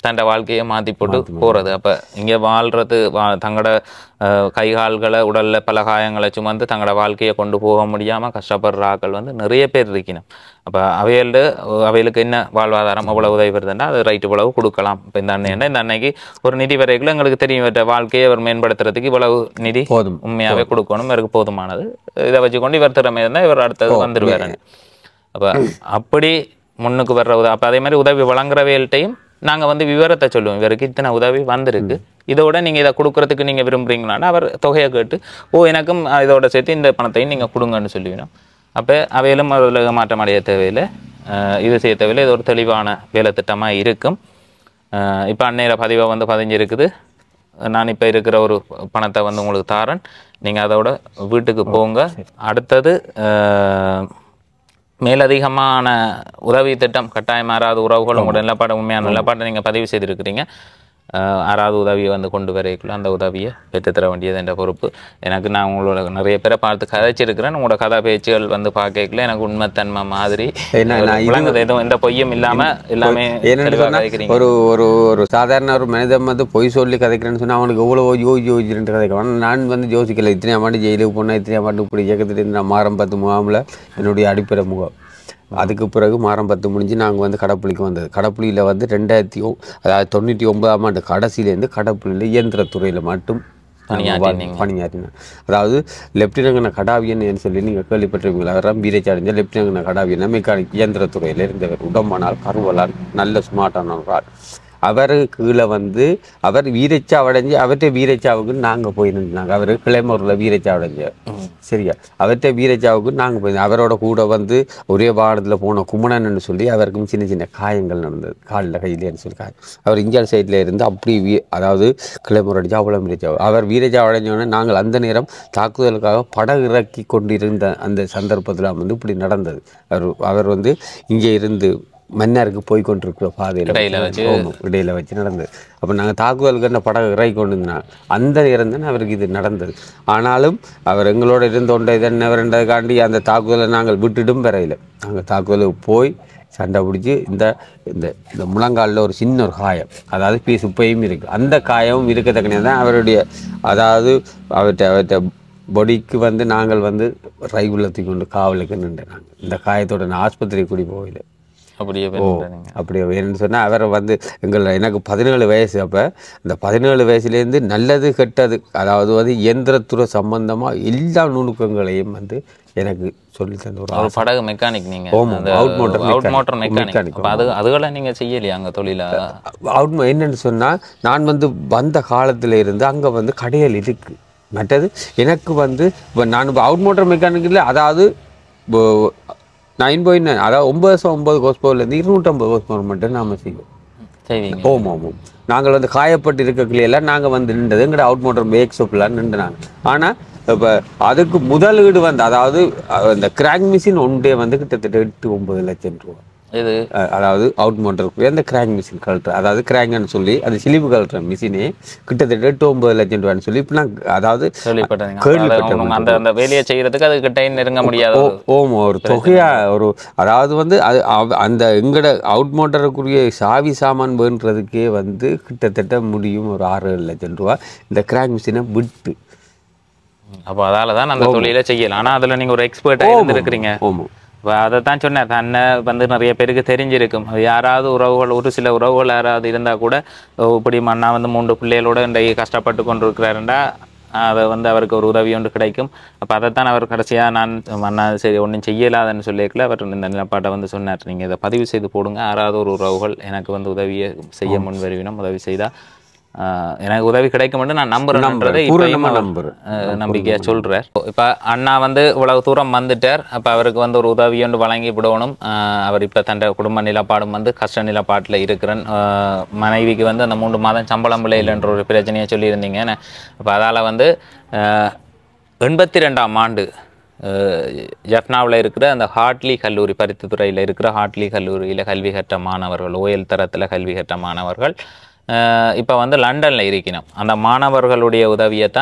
[SPEAKER 1] தன்னோட வாழ்க்கையை மாற்றி போட்டு போகிறது அப்போ இங்கே வாழ்கிறது வா தங்களோட அஹ், கை கால்களை உடலில் பல காயங்களை சுமந்து தங்களோட வாழ்க்கையை கொண்டு போக முடியாமல் கஷ்டப்படுற ஆட்கள் வந்து நிறைய பேர் இருக்கணும் அப்போ அவையோட அவைகளுக்கு என்ன வாழ்வாதாரம் எவ்வளவு உதவி வருதுன்னா அது ரைட்டு இவ்வளவு கொடுக்கலாம் இப்போ இந்த அன்னைன்னா இந்த அன்னைக்கு ஒரு நிதி வரைக்குள்ள எங்களுக்கு தெரியும் இவற்றை வாழ்க்கையை அவர் மேம்படுத்துறதுக்கு இவ்வளவு நிதி
[SPEAKER 2] போதும்
[SPEAKER 1] உண்மையாகவே கொடுக்கணும் இவருக்கு போதுமானது இதை வச்சுக்கொண்டு இவர் திறமை இருந்தால் இவர் அடுத்தது வந்துருவாரு அப்போ அப்படி முன்னுக்கு வர்ற உதவி அப்போ அதே மாதிரி உதவி வழங்குறவைகள்ட்டையும் நாங்கள் வந்து விவரத்தை சொல்லுவோம் இவருக்கு இத்தனை உதவி வந்திருக்கு இதோட நீங்கள் இதை கொடுக்கறதுக்கு நீங்கள் விரும்புறீங்களான்னா அவர் தொகையை கேட்டு ஓ எனக்கும் இதோட சேர்த்து இந்த பணத்தையும் நீங்கள் கொடுங்கன்னு சொல்லுவினோம் அப்போ அவையிலும் அதில் மாற்றம் அடைய தேவையில்லை அஹ் இது செய்ய தேவையில்லை இது ஒரு தெளிவான வேலை திட்டமாக இருக்கும் இப்போ அன்னையில பதிவை வந்து பதிஞ்சிருக்குது நான் இப்போ இருக்கிற ஒரு பணத்தை வந்து உங்களுக்கு தாரேன் நீங்கள் அதோட வீட்டுக்கு போங்க அடுத்தது அஹ், மேலதிகமான உதவி திட்டம் கட்டாயம் ஆறாவது உறவுகள் உங்களோட நிலப்பாடு உண்மையான நிலப்பாட்டை நீங்கள் பதிவு செய்திருக்கிறீங்க அஹ், ஆறாவது உதவியை வந்து கொண்டு வரைக்குள்ள அந்த உதவியை பெற்றுத்தர வேண்டியது என்ற பொறுப்பு எனக்கு நான் உங்களோட நிறைய பேரை பார்த்து கதைச்சிருக்கிறேன் உங்களோட கதை பேச்சுகள் வந்து பார்க்கல எனக்கு உண்மைத்தன்மை மாதிரி
[SPEAKER 2] ஏன்னா நான் இது-
[SPEAKER 1] விளங்குது எதுவும் எந்த பொய்யும் இல்லாம எல்லாமே
[SPEAKER 2] என்னன்னு
[SPEAKER 1] தெளிவா
[SPEAKER 2] சொன்னா
[SPEAKER 1] கதைக்கிறீங்க
[SPEAKER 2] ஒரு ஒரு ஒரு சாதாரண ஒரு மனிதன் வந்து பொய் சொல்லி கதைக்கிறேன்னு சொன்னா அவனுக்கு எவ்வளோ யோசி யோசிச்சுட்டு கதைக்கிறான் நான் வந்து யோசிக்கல இத்தனை ஆண்டு ஜெயிலுக்கு போனேன் இத்தனை ஆண்டு இப்படி இயக்கத்திட்டு நான் மாறம் பத்து முகாமில் என்னுடைய அடிப்படை முகம் அதுக்கு பிறகு மாறம் பத்து முடிஞ்சு நாங்கள் வந்து கடப்புளிக்கு வந்தது கடப்புளியில் வந்து ரெண்டாயிரத்தி ஒ- அதாவது தொண்ணூற்றி ஒன்பதாம் ஆண்டு கடைசியிலேருந்து கடப்புளியில் இயந்திரத்துறையில் மட்டும்
[SPEAKER 1] பணியாற்றினீங்க.
[SPEAKER 2] பணியாற்றினேன் அதாவது லெப்டினங்கன கடாவியன் சொல்லி நீங்கள் கேள்விப்பட்டிருப்பீங்களா அவர் வீரச்சி அடைஞ்ச லெப்டினங்கன கடாவியன் மெக்கானிக் இயந்திரத்துறையில் இருந்தவர் உடம்பானால் கருவலால் நல்ல ஸ்மார்ட்டான ஒரு ஆள் அவர் கீழே வந்து அவர் வீரச்சாவடைஞ்சு அவர்கிட்ட வீரச்சாவுக்கு நாங்கள் போய் நின்றாங்க அவர் கிளைமூரில் வீரச்சாவடைஞ்ச சரியா அவர்கிட்ட வீரச்சாவுக்கு நாங்கள் போய் அவரோட கூட வந்து ஒரே வாகனத்தில் போன குமணன்னு சொல்லி அவருக்கும் சின்ன சின்ன காயங்கள் நடந்தது காலில் கையிலேன்னு சொல்லி காயம் அவர் இந்தியால் சைடில் இருந்து அப்படி வீ அதாவது கிளைமூர் அடிச்சு அவ்வளோ வீரச்சாவு அவர் வீரச்சா அடைஞ்சோடனே நாங்கள் அந்த நேரம் தாக்குதலுக்காக படகு இறக்கி கொண்டிருந்த அந்த சந்தர்ப்பத்தில் வந்து இப்படி நடந்தது அவர் அவர் வந்து இங்கே இருந்து மன்னாருக்கு போய் கொண்டிருக்கிற பாதையில்
[SPEAKER 1] இடையில வச்சு.
[SPEAKER 2] இடையில வச்சு நடந்தது அப்போ நாங்கள் தாக்குதலுக்கு என்ன படகு இறக்கி கொண்டு இருந்தாங்க அந்த நேரம் தானே அவருக்கு இது நடந்தது ஆனாலும் அவர் எங்களோட இருந்தோண்ட இதென்னவர்ன்றதுக்காண்டி அந்த தாக்குதலை நாங்கள் விட்டுட்டும் வரையில நாங்கள் தாக்குதலுக்கு போய் சண்டை பிடிச்சி இந்த இந்த இந்த முழங்காலில் ஒரு சின்ன ஒரு காயம் அதாவது பீஸ் உப்பையும் இருக்குது அந்த காயமும் இருக்கத்தக்கனே தான் அவருடைய அதாவது அவர்கிட்ட அவர்கிட்ட பொடிக்கு வந்து நாங்கள் வந்து ரைகுலத்தை கொண்டு காவலுக்கு நின்று நாங்கள் இந்த காயத்தோட நான் ஆஸ்பத்திரி கூடி போகல
[SPEAKER 1] அப்படியே பண்ணுறீங்க
[SPEAKER 2] அப்படியே வேணும்னு சொன்னால் அவரை வந்து எங்கள் எனக்கு பதினேழு வயசு அப்போ இந்த பதினேழு வயசுலேருந்து நல்லது கெட்டது அதாவது வந்து இயந்திரத்துறை சம்பந்தமாக எல்லா நுணுக்கங்களையும் வந்து எனக்கு சொல்லி தந்த ஒரு
[SPEAKER 1] ஒரு படகு மெக்கானிக் நீங்க
[SPEAKER 2] ஆமா,
[SPEAKER 1] அந்த
[SPEAKER 2] out motor
[SPEAKER 1] out
[SPEAKER 2] mechanic.
[SPEAKER 1] Motor mechanic
[SPEAKER 2] mechanic,
[SPEAKER 1] அப்ப அது அதுகளை நீங்க செய்யலையா அங்க தொழிலா
[SPEAKER 2] அவுட் என்னன்னு சொன்னால் நான் வந்து வந்த காலத்தில் இருந்து அங்கே வந்து கடைகள் இருக்கு மற்றது எனக்கு வந்து இப்போ நான் இப்போ அவுட் மோட்டர் மெக்கானிக்கில் அதாவது நைன் பாயிண்ட் நைன் அதாவது ஒன்பது வருஷம் ஒன்பது கோர்ஸ் பவர்லேருந்து இருநூற்றம்பது கோர்ஸ் பவர் மட்டும் நாம செய்வோம்
[SPEAKER 1] செய்வீங்க
[SPEAKER 2] ஓம் ஓம் ஓம் நாங்கள் வந்து காயப்பட்டு இருக்கக்குள்ளையெல்லாம் நாங்கள் வந்து நின்றது எங்கட அவுட் மோட்டர் பேக் ஷாப்லாம் நின்றுனாங்க ஆனால் இப்போ அதுக்கு முதலீடு வந்து அதாவது அஹ், இந்த கிராக் மிஷின் ஒன்றே வந்து கிட்டத்தட்ட எட்டு ஒன்பது லட்சம் ரூபா
[SPEAKER 1] இது
[SPEAKER 2] அஹ், அதாவது அவுட் மோட்டருக்கு அந்த கிராக் மிஷின் கழட்டுற அதாவது கிராக்னு சொல்லி அது சிலிப்பு கழட்டுற மிஷினே கிட்டத்தட்ட எட்டு ஒன்பது லட்சம் ரூபான்னு சொல்லி இப்போ நான் அதாவது
[SPEAKER 1] கேள்விப்பட்டீங்க
[SPEAKER 2] கேள்விப்பட்டேன்.
[SPEAKER 1] அப்ப அது அந்த அந்த வேலையை செய்யறதுக்கு அது கிட்ட நெருங்க முடியாத
[SPEAKER 2] ஓ
[SPEAKER 1] ஒரு-
[SPEAKER 2] ஓம் ஒரு தொகையா ஒரு அதாவது வந்து அது அவ- அந்த எங்கட அவுட் மோட்டருக்குரிய சாவி சாமான் வேண்டுறதுக்கே வந்து கிட்டத்தட்ட முடியும் ஒரு ஆறு ஏழு லட்சம் ரூபா இந்த கிராக் மிஷினை விட்டு
[SPEAKER 1] அப்ப அதால தான் அந்த தொழிலை செய்யலாம் ஆனா அதுல நீங்க ஒரு எக்ஸ்பர்ட்டா இருந்திருக்கிறீங்க
[SPEAKER 2] ஆமாம்
[SPEAKER 1] இப்போ அதை தான் சொன்னேன் தன்னை வந்து நிறைய பேருக்கு தெரிஞ்சிருக்கும் அது யாராவது உறவுகள் ஒரு சில உறவுகள் யாராவது இருந்தால் கூட ஓ, இப்படி மண்ணா வந்து மூன்று பிள்ளைகளோட இன்றைக்கு கஷ்டப்பட்டு கொண்டு இருக்கிறாருண்டா அதை வந்து அவருக்கு ஒரு உதவி ஒன்று கிடைக்கும் அப்போ அதைத்தான் அவர் கடைசியாக நான் மண்ணா சரி ஒன்றும் செய்யலாதுன்னு சொல்லியிருக்கல அவர் இந்த நிலப்பாட்டை வந்து சொன்னார் நீங்கள் இதை பதிவு செய்து போடுங்க யாராவது ஒரு உறவுகள் எனக்கு வந்து உதவியை செய்ய முன் வருவினோம் உதவி செய்தால் எனக்கு உதவி கிடைக்கும்னு நான் நம்புறேன்றதை
[SPEAKER 2] பூரணமா
[SPEAKER 1] இப்பயும் அவர்,
[SPEAKER 2] நம்புறேன்.
[SPEAKER 1] அஹ், நம்பிக்கையா சொல்றார் இப்ப அண்ணா வந்து இவ்வளவு தூரம் வந்துட்டார் அப்ப அவருக்கு வந்து ஒரு உதவி ஒன்று வழங்கி விடணும் அஹ், அவர் இப்ப தன் குடும்ப நிலப்பாடும் வந்து கஷ்ட நிலப்பாட்டுல இருக்கிறேன் அஹ், மனைவிக்கு வந்து அந்த மூன்று மாதம் சம்பளம் விளையிலன்ற ஒரு பிரச்சனையை சொல்லியிருந்தீங்க என்ன? அப்ப அதால வந்து அஹ், எண்பத்தி ரெண்டாம் ஆண்டு ஜெஃப்னாவில் இருக்கிற அந்த ஹார்ட்லி கல்லூரி பருத்தித்துறையில் இருக்கிற ஹார்ட்லி கல்லூரியில் கல்வி கற்ற மாணவர்கள் ஓயல் தரத்தில் கல்வி கற்ற மாணவர்கள் இப்போ வந்து லண்டனில் இருக்கணும் அந்த மாணவர்களுடைய உதவியைத்தான்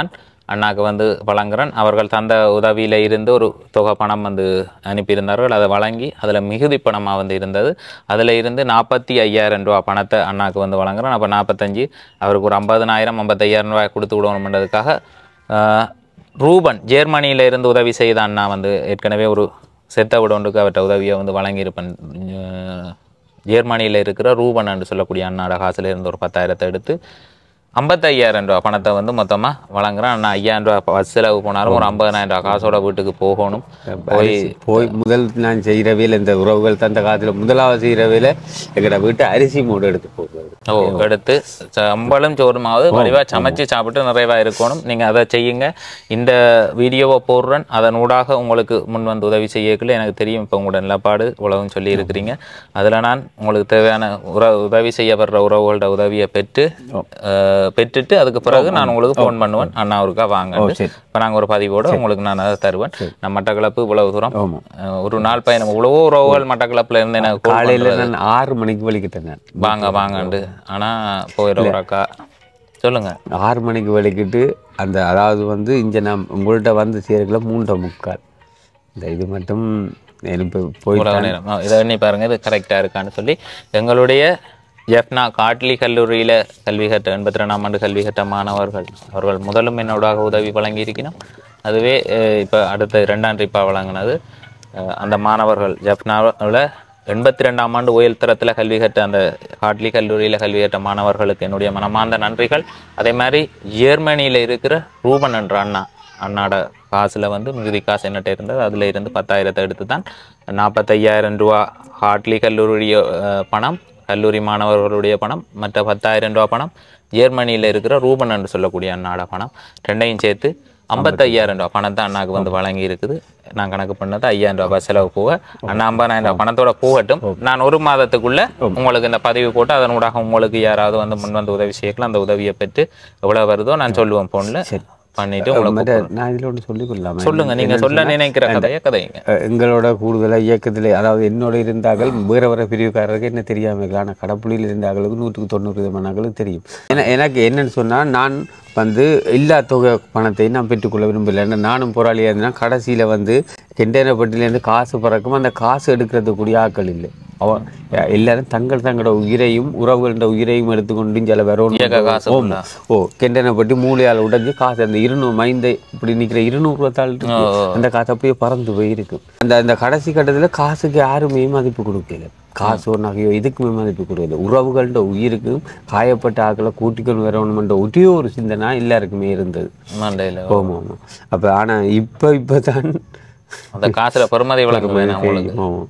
[SPEAKER 1] அண்ணாக்கு வந்து வழங்குறேன் அவர்கள் தந்த உதவியில் இருந்து ஒரு தொகை பணம் வந்து அனுப்பியிருந்தார்கள் அதை வழங்கி அதில் மிகுதி பணமாக வந்து இருந்தது அதில் இருந்து நாற்பத்தி ஐயாயிரம் ரூபா பணத்தை அண்ணாக்கு வந்து வழங்குறேன் அப்போ நாற்பத்தஞ்சு அவருக்கு ஒரு ஐம்பதனாயிரம் ஐம்பத்தையாயிரம் ரூபாய் கொடுத்து விடணுன்றதுக்காக ஆஹ், ரூபன் ஜெர்மனியில இருந்து உதவி செய்த அண்ணா வந்து ஏற்கனவே ஒரு செத்த விடொன்றுக்கு அவர்கிட்ட உதவியை வந்து வழங்கியிருப்பேன் ஆஹ், ஜெர்மனியில் இருக்கிற ரூபன் என்று சொல்லக்கூடிய அண்ணாட காசுல இருந்து ஒரு பத்தாயிரத்தை எடுத்து ஐம்பத்தையாயிரம் ரூபா பணத்தை வந்து மொத்தமாக வழங்குறேன் அண்ணா ஐயாயிரம் ரூபா பஸ் செலவு போனாலும் ஒரு ஐம்பதனாயிரம் ரூபா காசோட வீட்டுக்கு போகணும் போய்
[SPEAKER 2] போய் முதல் நான் செய்கிற வேலை இந்த உறவுகள் தந்த காலத்தில் முதலாவது செய்கிற வேலை எங்கட வீட்டு அரிசி மூடு எடுத்து போகிறது
[SPEAKER 1] ஓ எடுத்து சம்பளம் சோறுமாவது வடிவாக சமைச்சு சாப்பிட்டு நிறைவா இருக்கணும் நீங்கள் அதை செய்யுங்க இந்த வீடியோவை போடுறேன் அதன் ஊடாக உங்களுக்கு முன் வந்து உதவி செய்யக்குள்ள எனக்கு தெரியும் இப்போ உங்களோட நிலப்பாடு உலகம் சொல்லி இருக்கிறீங்க அதில் நான் உங்களுக்கு தேவையான உற உதவி செய்யப்படுற உறவுகளோட உதவியை பெற்று அஹ், பெற்றுட்டு அதுக்கு பிறகு நான் உங்களுக்கு ஃபோன் பண்ணுவேன் அண்ணா ஒருக்கா வாங்க
[SPEAKER 2] சரி.
[SPEAKER 1] இப்போ நாங்கள் ஒரு பதிவோட உங்களுக்கு நான் அதை தருவேன் நான் மட்டக்களப்பு இவ்வளவு தூரம்
[SPEAKER 2] ஆமாம்
[SPEAKER 1] அஹ், ஒரு நாள் பயணம் இவ்வளவோ உறவுகள் மட்டக்களப்பில் இருந்து எனக்கு call
[SPEAKER 2] காலையில் நான் ஆறு மணிக்கு வலிக்கிட்டேன் நான்
[SPEAKER 1] வாங்க வாங்கண்டு ஆனால் போயிட ஒரு அக்கா சொல்லுங்க
[SPEAKER 2] ஆறு மணிக்கு வலிக்கிட்டு அந்த அதாவது வந்து இங்கே நான் உங்கள்கிட்ட வந்து சேர்க்கல மூன்றரை முக்கால் இந்த இது மட்டும் எனக்கு போய்
[SPEAKER 1] உலக நேரம் ஆ, இதை எண்ணி பாருங்க இது கரெக்டாக இருக்கான்னு சொல்லி எங்களுடைய ஜெஃப்னா காட்லி கல்லூரியில் கல்வி கற்ற எண்பத்தி ரெண்டாம் ஆண்டு கல்வி கற்ற மாணவர்கள் அவர்கள் முதலும் என்னோடாக உதவி வழங்கியிருக்கணும் அதுவே இப்போ அடுத்த ரெண்டாம் ட்ரிப்பாக வழங்கினது அஹ், அந்த மாணவர்கள் ஜெஃப்னாவில் எண்பத்தி ரெண்டாம் ஆண்டு உயர் தரத்தில் கல்வி கற்ற அந்த காட்லி கல்லூரியில் கல்வி கற்ற மாணவர்களுக்கு என்னுடைய மனமார்ந்த நன்றிகள் அதே மாதிரி ஜெர்மனியில் இருக்கிற ரூபன் என்ற அண்ணா அண்ணாட காசில் வந்து மிகுதி காசு என்னட்ட இருந்தது அதில் இருந்து பத்தாயிரத்தை எடுத்து தான் நாற்பத்தையாயிரம் ரூபா ஹார்ட்லி கல்லூரி அஹ், பணம் கல்லூரி மாணவர்களுடைய பணம் மற்ற பத்தாயிரம் ரூபா பணம் ஜெர்மனியில் இருக்கிற ரூபன் என்று சொல்லக்கூடிய அண்ணாட பணம் ரெண்டையும் சேர்த்து ஐம்பத்தையாயிரம் ரூபா பணத்தை அண்ணாக்கு வந்து வழங்கி இருக்குது நான் கணக்கு பண்ணது ஐயாயிரம் ரூபாய் செலவு போக அண்ணா ஐம்பதாயிரம் ரூபாய் பணத்தோட போகட்டும் நான் ஒரு மாதத்துக்குள்ள உங்களுக்கு இந்த பதிவு போட்டு அதனூடாக உங்களுக்கு யாராவது வந்து முன் வந்து உதவி செய்யலாம் அந்த உதவியை பெற்று எவ்வளவு வருதோ நான் சொல்லுவேன் ஃபோனில் பண்ணிட்டு உங்களுக்கு
[SPEAKER 2] மற்ற நான் இதில் ஒன்று சொல்லிக் கொள்ளலாமா
[SPEAKER 1] சொல்லுங்க நீங்க சொல்ல நினைக்கிற கதையை கதைங்க
[SPEAKER 2] அஹ் எங்களோட கூடுதலாக இயக்கத்தில் அதாவது என்னோட இருந்தார்கள் வேற வேற பிரிவுக்காரருக்கு என்ன தெரியாமல் இருக்கலாம் ஆனால் கடப்புளியில் இருந்தார்களுக்கு நூற்றுக்கு தொண்ணூறு விதமானங்களுக்கு தெரியும் ஏன்னா எனக்கு என்னன்னு சொன்னால் நான் வந்து எல்லா தொகை பணத்தையும் நான் பெற்றுக்கொள்ள விரும்பலை ஏன்னா நானும் போராளியாக இருந்தேன்னா கடைசியில் வந்து கெண்டேனப்பட்டிலேருந்து காசு பறக்கும் அந்த காசு எடுக்கிறதுக்கூடிய ஆட்கள் இல்லை அவ எல்லாரும் தங்கள் தங்களோட உயிரையும் உறவுகளோட உயிரையும் எடுத்துக்கொண்டு சில வேற
[SPEAKER 1] இயக்க காசு
[SPEAKER 2] ஓம். ஓ கெண்டனைப்பட்டி மூளையால் உடைஞ்சு காசு அந்த இருநூறு மைந்த இப்படி நிற்கிற இருநூறு தாள் இருக்கு அந்த காசு அப்படியே பறந்து போயிருக்கு அந்த அந்த கடைசி கட்டத்தில் காசுக்கு யாருமே மதிப்பு கொடுக்கல காசோ நகையோ இதுக்குமே மதிப்பு கொடுக்கல உறவுகளோட உயிருக்கும் காயப்பட்ட ஆக்களை கூட்டிக்கொண்டு வரணுமென்ற ஒரே ஒரு சிந்தனை எல்லாருக்குமே இருந்தது
[SPEAKER 1] மண்டையில
[SPEAKER 2] ஆமாம் ஆமாம் அப்போ ஆனால் இப்போ இப்போ தான்
[SPEAKER 1] அந்த காசுல பெருமதி விளக்கம் வேணும் உங்களுக்கு
[SPEAKER 2] ஆமாம்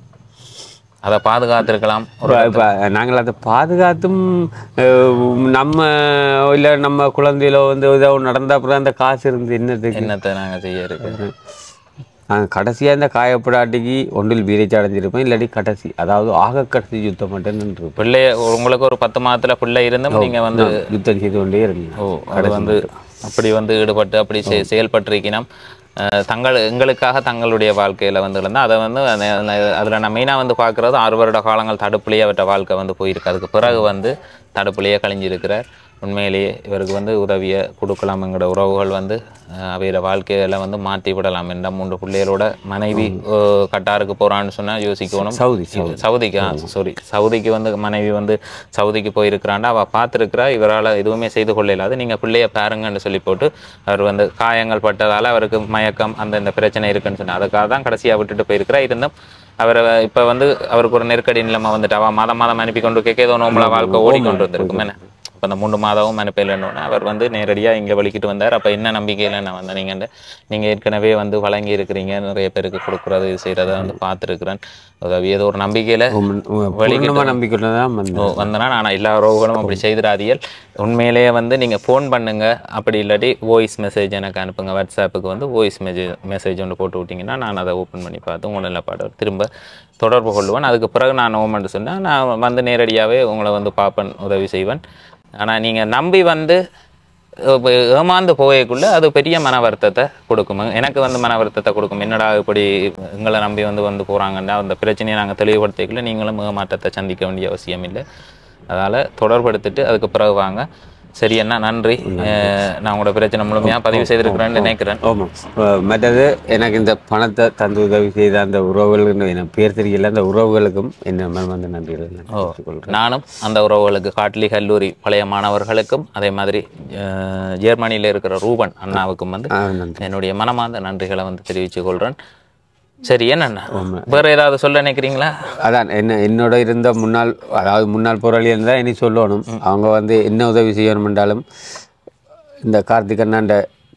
[SPEAKER 1] அதை பாதுகாத்திருக்கலாம் ஒரு
[SPEAKER 2] இப்போ நாங்கள் அதை பாதுகாத்தும் அஹ், நம்ம இல்லை நம்ம குழந்தையிலோ வந்து ஏதோ நடந்த அப்புறம் அந்த காசு இருந்து என்னதுக்கு
[SPEAKER 1] என்னத்தை நாங்க செய்ய இருக்கு
[SPEAKER 2] நாங்கள் கடைசியாக இந்த காயப்படாட்டிக்கு ஒன்றில் வீரச்சி அடைஞ்சிருப்போம் இல்லாட்டி கடைசி அதாவது ஆக கடைசி யுத்தம் மட்டும் நின்றுருப்போம்
[SPEAKER 1] பிள்ளைய உங்களுக்கு ஒரு பத்து மாதத்துல பிள்ளை இருந்தும் நீங்க வந்து
[SPEAKER 2] யுத்தம் செய்து கொண்டே இருந்தோம்
[SPEAKER 1] ஓ அது வந்து அப்படி வந்து ஈடுபட்டு அப்படி செ- செயல்பட்டிருக்கணும் அஹ், தங்கள் எங்களுக்காக தங்களுடைய வாழ்க்கையில வந்து இருந்தால் அதை வந்து அந்த- அந்த- அதுல நான் மெயினாக வந்து பார்க்குறது ஆறு வருட காலங்கள் தடுப்புலேயே அவர்கிட்ட வாழ்க்கை வந்து போயிருக்கு அதுக்கு பிறகு வந்து தடுப்புலேயே கழிஞ்சிருக்கிறார் உண்மையிலேயே இவருக்கு வந்து உதவியை கொடுக்கலாம் எங்களோட உறவுகள் வந்து அஹ், அவையோட வாழ்க்கையில வந்து மாற்றி விடலாம் என்ற மூன்று பிள்ளைகளோட மனைவி அஹ், கட்டாருக்கு போறான்னு சொன்னா யோசிக்கணும்
[SPEAKER 2] சவுதி
[SPEAKER 1] சவுதிக்கு சாரி சவுதிக்கு வந்து மனைவி வந்து சவுதிக்கு போயிருக்கிறாண்டா அவள் பார்த்துருக்கிறா இவரால் எதுவுமே செய்து கொள்ள இல்லாது நீங்கள் பிள்ளைய பாருங்கன்னு சொல்லி போட்டு அவர் வந்து காயங்கள் பட்டதால் அவருக்கு மயக்கம் அந்த இந்த பிரச்சனை இருக்குன்னு சொன்னார் அதுக்காக தான் கடைசியாக விட்டுட்டு போயிருக்கிறா இருந்தும் அவரை இப்போ வந்து அவருக்கு ஒரு நெருக்கடி நிலைமை வந்துட்டு அவள் மாதம் மாதம் அனுப்பி கொண்டு கேட்க ஏதோ நோம்பல வாழ்க்கை ஓடிக்கொண்டு வந்திருக்கும் என்ன இப்போ அந்த மூன்று மாதமும் அனுப்பலைன்னு அவர் வந்து நேரடியாக இங்கே வலிக்கிட்டு வந்தார் அப்போ என்ன நம்பிக்கையில் நான் வந்தேன் நீங்கள் நீங்கள் ஏற்கனவே வந்து வழங்கி இருக்கிறீங்க நிறைய பேருக்கு கொடுக்குறது இது செய்கிறத வந்து பார்த்துருக்குறேன் உதவி ஏதோ ஒரு நம்பிக்கையில்
[SPEAKER 2] பூர்ணமாக நம்பிக்கை தான் வந்தோம்
[SPEAKER 1] ஓ வந்தனா நான் எல்லா ரோகங்களும் அப்படி செய்திடாதீர்கள் உண்மையிலேயே வந்து நீங்கள் ஃபோன் பண்ணுங்க அப்படி இல்லாட்டி வாய்ஸ் மெசேஜ் எனக்கு அனுப்புங்க வாட்ஸ்அப்புக்கு வந்து வாய்ஸ் மெசேஜ் மெசேஜ் ஒன்று போட்டு விட்டிங்கன்னா நான் அதை ஓப்பன் பண்ணி பார்த்து உங்களை நல்ல பாடம் திரும்ப தொடர்பு கொள்வேன் அதுக்கு பிறகு நான் ஓமெண்ட் சொன்னேன் நான் வந்து நேரடியாகவே உங்களை வந்து பார்ப்பேன் உதவி செய்வேன் ஆனால் நீங்கள் நம்பி வந்து இப்ப ஏமாந்து போகக்குள்ள அது பெரிய மன வருத்தத்தை கொடுக்கும் எனக்கு வந்து மன வருத்தத்தை கொடுக்கும் என்னடா இப்படி எங்களை நம்பி வந்து வந்து போகிறாங்கன்னா அந்த பிரச்சனையை நாங்கள் தெளிவுபடுத்திக்கல நீங்களும் ஏமாற்றத்தை சந்திக்க வேண்டிய அவசியம் இல்லை அதால் தொடர்படுத்திட்டு அதுக்கு பிறகு வாங்க சரி அண்ணா நன்றி அஹ், நான் உங்களோட பிரச்சனை முழுமையா பதிவு செய்திருக்கிறேன்னு நினைக்கிறேன்
[SPEAKER 2] ஆமாம் அஹ் மற்றது எனக்கு இந்த பணத்தை தந்து உதவி செய்த அந்த உறவுகளுக்கு எனக்கு பேர் தெரியல அந்த உறவுகளுக்கும் என்ன மனமார்ந்த நன்றிகளை நான் தெரிவித்துக் கொள்கிறேன்
[SPEAKER 1] நானும் அந்த உறவுகளுக்கு காட்லி கல்லூரி பழைய மாணவர்களுக்கும் அதே மாதிரி அஹ், ஜெர்மனியில இருக்கிற ரூபன் அண்ணாவுக்கும் வந்து
[SPEAKER 2] ஆ, நன்றி
[SPEAKER 1] என்னுடைய மனமார்ந்த நன்றிகளை வந்து தெரிவித்துக் கொள்றேன் சரி என்னண்ணா வேற ஏதாவது சொல்ல நினைக்கிறீங்களா
[SPEAKER 2] அதான் என்ன என்னோட இருந்த முன்னாள் அதாவது முன்னாள் போராளி இருந்தால் இனி சொல்லணும் அவங்க வந்து என்ன உதவி செய்யணும் என்றாலும் இந்த கார்த்திக் அண்ணாண்ட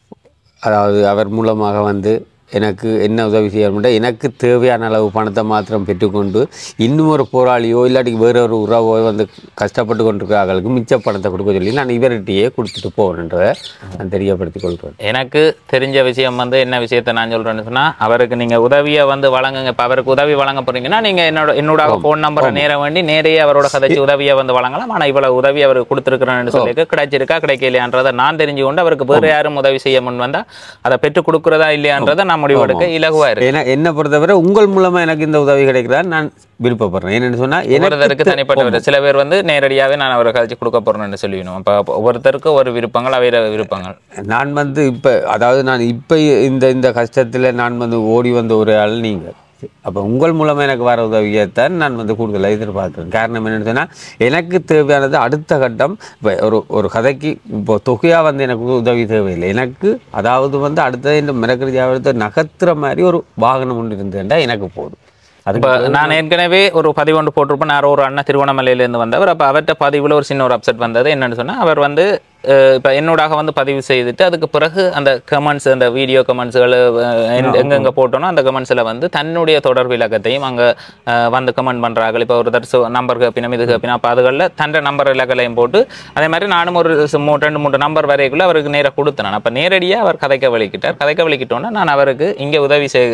[SPEAKER 2] அதாவது அவர் மூலமாக வந்து எனக்கு என்ன உதவி செய்யணும்னா எனக்கு தேவையான அளவு பணத்தை மாத்திரம் பெற்றுக்கொண்டு இன்னும் ஒரு போராளியோ இல்லாட்டி வேற ஒரு உறவோ வந்து கஷ்டப்பட்டு கொண்டிருக்கிற ஆளுக்கு மிச்ச பணத்தை கொடுக்க சொல்லி நான் இவர்கிட்டயே கொடுத்துட்டு போகணுன்றதை நான் தெரியப்படுத்திக் கொள்கிறேன்
[SPEAKER 1] எனக்கு தெரிஞ்ச விஷயம் வந்து என்ன விஷயத்த நான் சொல்றேன்னு சொன்னா அவருக்கு நீங்க உதவியை வந்து வழங்குங்க இப்ப அவருக்கு உதவி வழங்க போறீங்கன்னா நீங்க என்னோட என்னோட ஃபோன் நம்பரை நேர வேண்டி நேரையே அவரோட கதைச்சு உதவியை வந்து வழங்கலாம் ஆனா இவ்வளவு உதவி அவருக்கு கொடுத்துருக்கிறேன்னு சொல்லி கிடைச்சிருக்கா கிடைக்கலையான்றதை நான் தெரிஞ்சு கொண்டு அவருக்கு வேற யாரும் உதவி செய்ய முன் வந்தா அதை பெற்றுக் கொடுக்குறதா இல்லையான்றதை நான் முடிவெடுக்க இலகுவா இருக்கு
[SPEAKER 2] ஏன்னா என்ன பொறுத்தவரை உங்கள் மூலமா எனக்கு இந்த உதவி கிடைக்கிறதா நான் விருப்பப்படுறேன் என்னன்னு சொன்னா
[SPEAKER 1] ஒவ்வொருத்தருக்கு
[SPEAKER 2] எனக்கு
[SPEAKER 1] தனிப்பட்ட சில பேர் வந்து நேரடியாவே நான் அவரை கழிச்சு கொடுக்க போறேன்னு சொல்லிடணும் அப்ப ஒவ்வொருத்தருக்கு ஒரு விருப்பங்கள் அவைய விருப்பங்கள்
[SPEAKER 2] நான் வந்து இப்போ அதாவது நான் இப்போ இந்த இந்த கஷ்டத்தில் நான் வந்து ஓடி வந்த ஒரு ஆள் நீங்கள் அப்போ உங்கள் மூலமாக எனக்கு வர உதவியைத்தான் நான் வந்து கூடுதலாக எதிர்பார்க்குறேன் காரணம் என்னன்னு சொன்னால் எனக்கு தேவையானது அடுத்த கட்டம் இப்போ ஒரு ஒரு கதைக்கு இப்போ தொகையாக வந்து எனக்கு உதவி தேவையில்லை எனக்கு அதாவது வந்து அடுத்தது இந்த மிரக்கடியாவது நகர்த்துற மாதிரி ஒரு வாகனம் ஒன்று இருந்ததுண்டா எனக்கு போதும்
[SPEAKER 1] இப்ப
[SPEAKER 2] அதுக்கு
[SPEAKER 1] நான் ஏற்கனவே ஒரு பதிவு ஒன்று போட்டிருப்பேன் யாரோ ஒரு அண்ணன் திருவண்ணாமலையிலேருந்து வந்தவர் அப்போ அவர்கிட்ட பதிவில் ஒரு சின்ன ஒரு அப்செட் வந்தது என்னன்னு சொன்னா அவர் வந்து அஹ், இப்ப என்னோடாக வந்து பதிவு செய்துட்டு அதுக்கு பிறகு அந்த கமெண்ட்ஸ் அந்த வீடியோ கமெண்ட்ஸ்கள் எங்கெங்க போட்டோனோ அந்த கமெண்ட்ஸில் வந்து தன்னுடைய தொடர்பு இலக்கத்தையும் அங்க அஹ், வந்து கமெண்ட் பண்றாங்க இப்போ ஒரு தடவை நம்பர் கேப்பினம் இது கேப்பினா அப்போ அதுகளில் தன்னை நம்பர் இலக்கலையும் போட்டு அதே மாதிரி நானும் ஒரு சு- மூ- ரெண்டு மூன்று நம்பர் வரைக்குள்ள அவருக்கு நேராக கொடுத்தேன் நான் அப்போ நேரடியாக அவர் கதைக்க வலிக்கிட்டார் கதைக்க வலிக்கிட்டோன்னா நான் அவருக்கு இங்கே உதவி செய்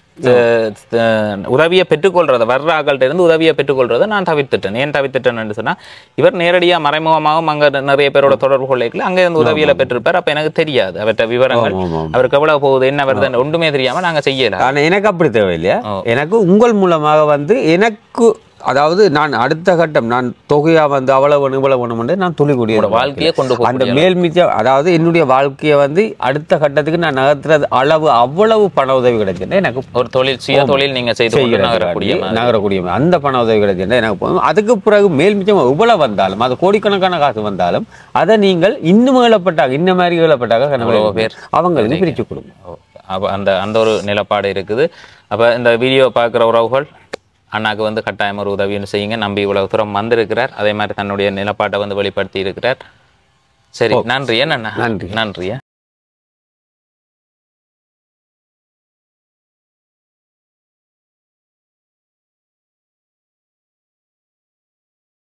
[SPEAKER 1] அஹ் அஹ் உதவியை பெற்றுக்கொள்றதை வர்ற ஆக்கள்கிட்ட இருந்து உதவியை பெற்றுக்கொள்றதை நான் தவிர்த்துட்டேன் ஏன் தவிர்த்துட்டேன்னு சொன்னா இவர் நேரடியா மறைமுகமாகவும் அங்க நிறைய பேரோட தொடர்பு கொள்ளைக்குள்ள அங்க இருந்து உதவியில பெற்றிருப்பார் அப்ப எனக்கு தெரியாது அவர்கிட்ட விவரங்கள்
[SPEAKER 2] ஆமாம், ஆமாம்.
[SPEAKER 1] அவருக்கு எவ்வளவு போகுது என்ன வருது ஒன்றுமே தெரியாம நாங்க செய்யல
[SPEAKER 2] ஆனால் எனக்கு அப்படி தேவையில்லையா
[SPEAKER 1] ஓ.
[SPEAKER 2] எனக்கு உங்கள் மூலமாக வந்து எனக்கு அதாவது நான் அடுத்த கட்டம் நான் தொகையா வந்து அவ்வளவு வேணும் இவ்வளவு வேணும்னு நான் துளிக்கூடிய
[SPEAKER 1] உங்களோட வாழ்க்கையை கொண்டு போக
[SPEAKER 2] அந்த மேல் மிச்சம் அதாவது என்னுடைய வாழ்க்கையை வந்து அடுத்த கட்டத்துக்கு நான் நகர்த்துறது அளவு அவ்வளவு பண உதவி கிடைச்சிருந்தா எனக்கு
[SPEAKER 1] ஒரு தொழில் சுய தொழில் நீங்க செய்து கொண்டு நகரக்கூடிய மாதிரி.
[SPEAKER 2] நகரக்கூடிய மாதிரி. அந்த பண உதவி கிடைச்சிருந்தா எனக்கு போதும் அதுக்கு பிறகு மேல் மிச்சம் இவ்வளவு வந்தாலும் அது கோடிக்கணக்கான காசு வந்தாலும் அதை நீங்கள் இன்னும் ஏழப்பட்டாங்க இந்த மாதிரி ஏழப்பட்டாங்க
[SPEAKER 1] எவ்வளவோ பேர்
[SPEAKER 2] அவங்களுக்கு பிரிச்சு கொடுங்க
[SPEAKER 1] ஓ, அப்ப அந்த அந்த ஒரு நிலப்பாடு இருக்குது அப்ப இந்த வீடியோ பார்க்குற உறவுகள் அண்ணாக்கு வந்து கட்டாயம் ஒரு உதவின்னு செய்யுங்க நம்பி இவ்வளவு தூரம் வந்திருக்கிறார் அதே மாதிரி தன்னுடைய நிலப்பாட்டை வந்து வெளிப்படுத்தி இருக்கிறார் சரி நன்றி என்னண்ணா
[SPEAKER 2] நன்றி.
[SPEAKER 1] நன்றியா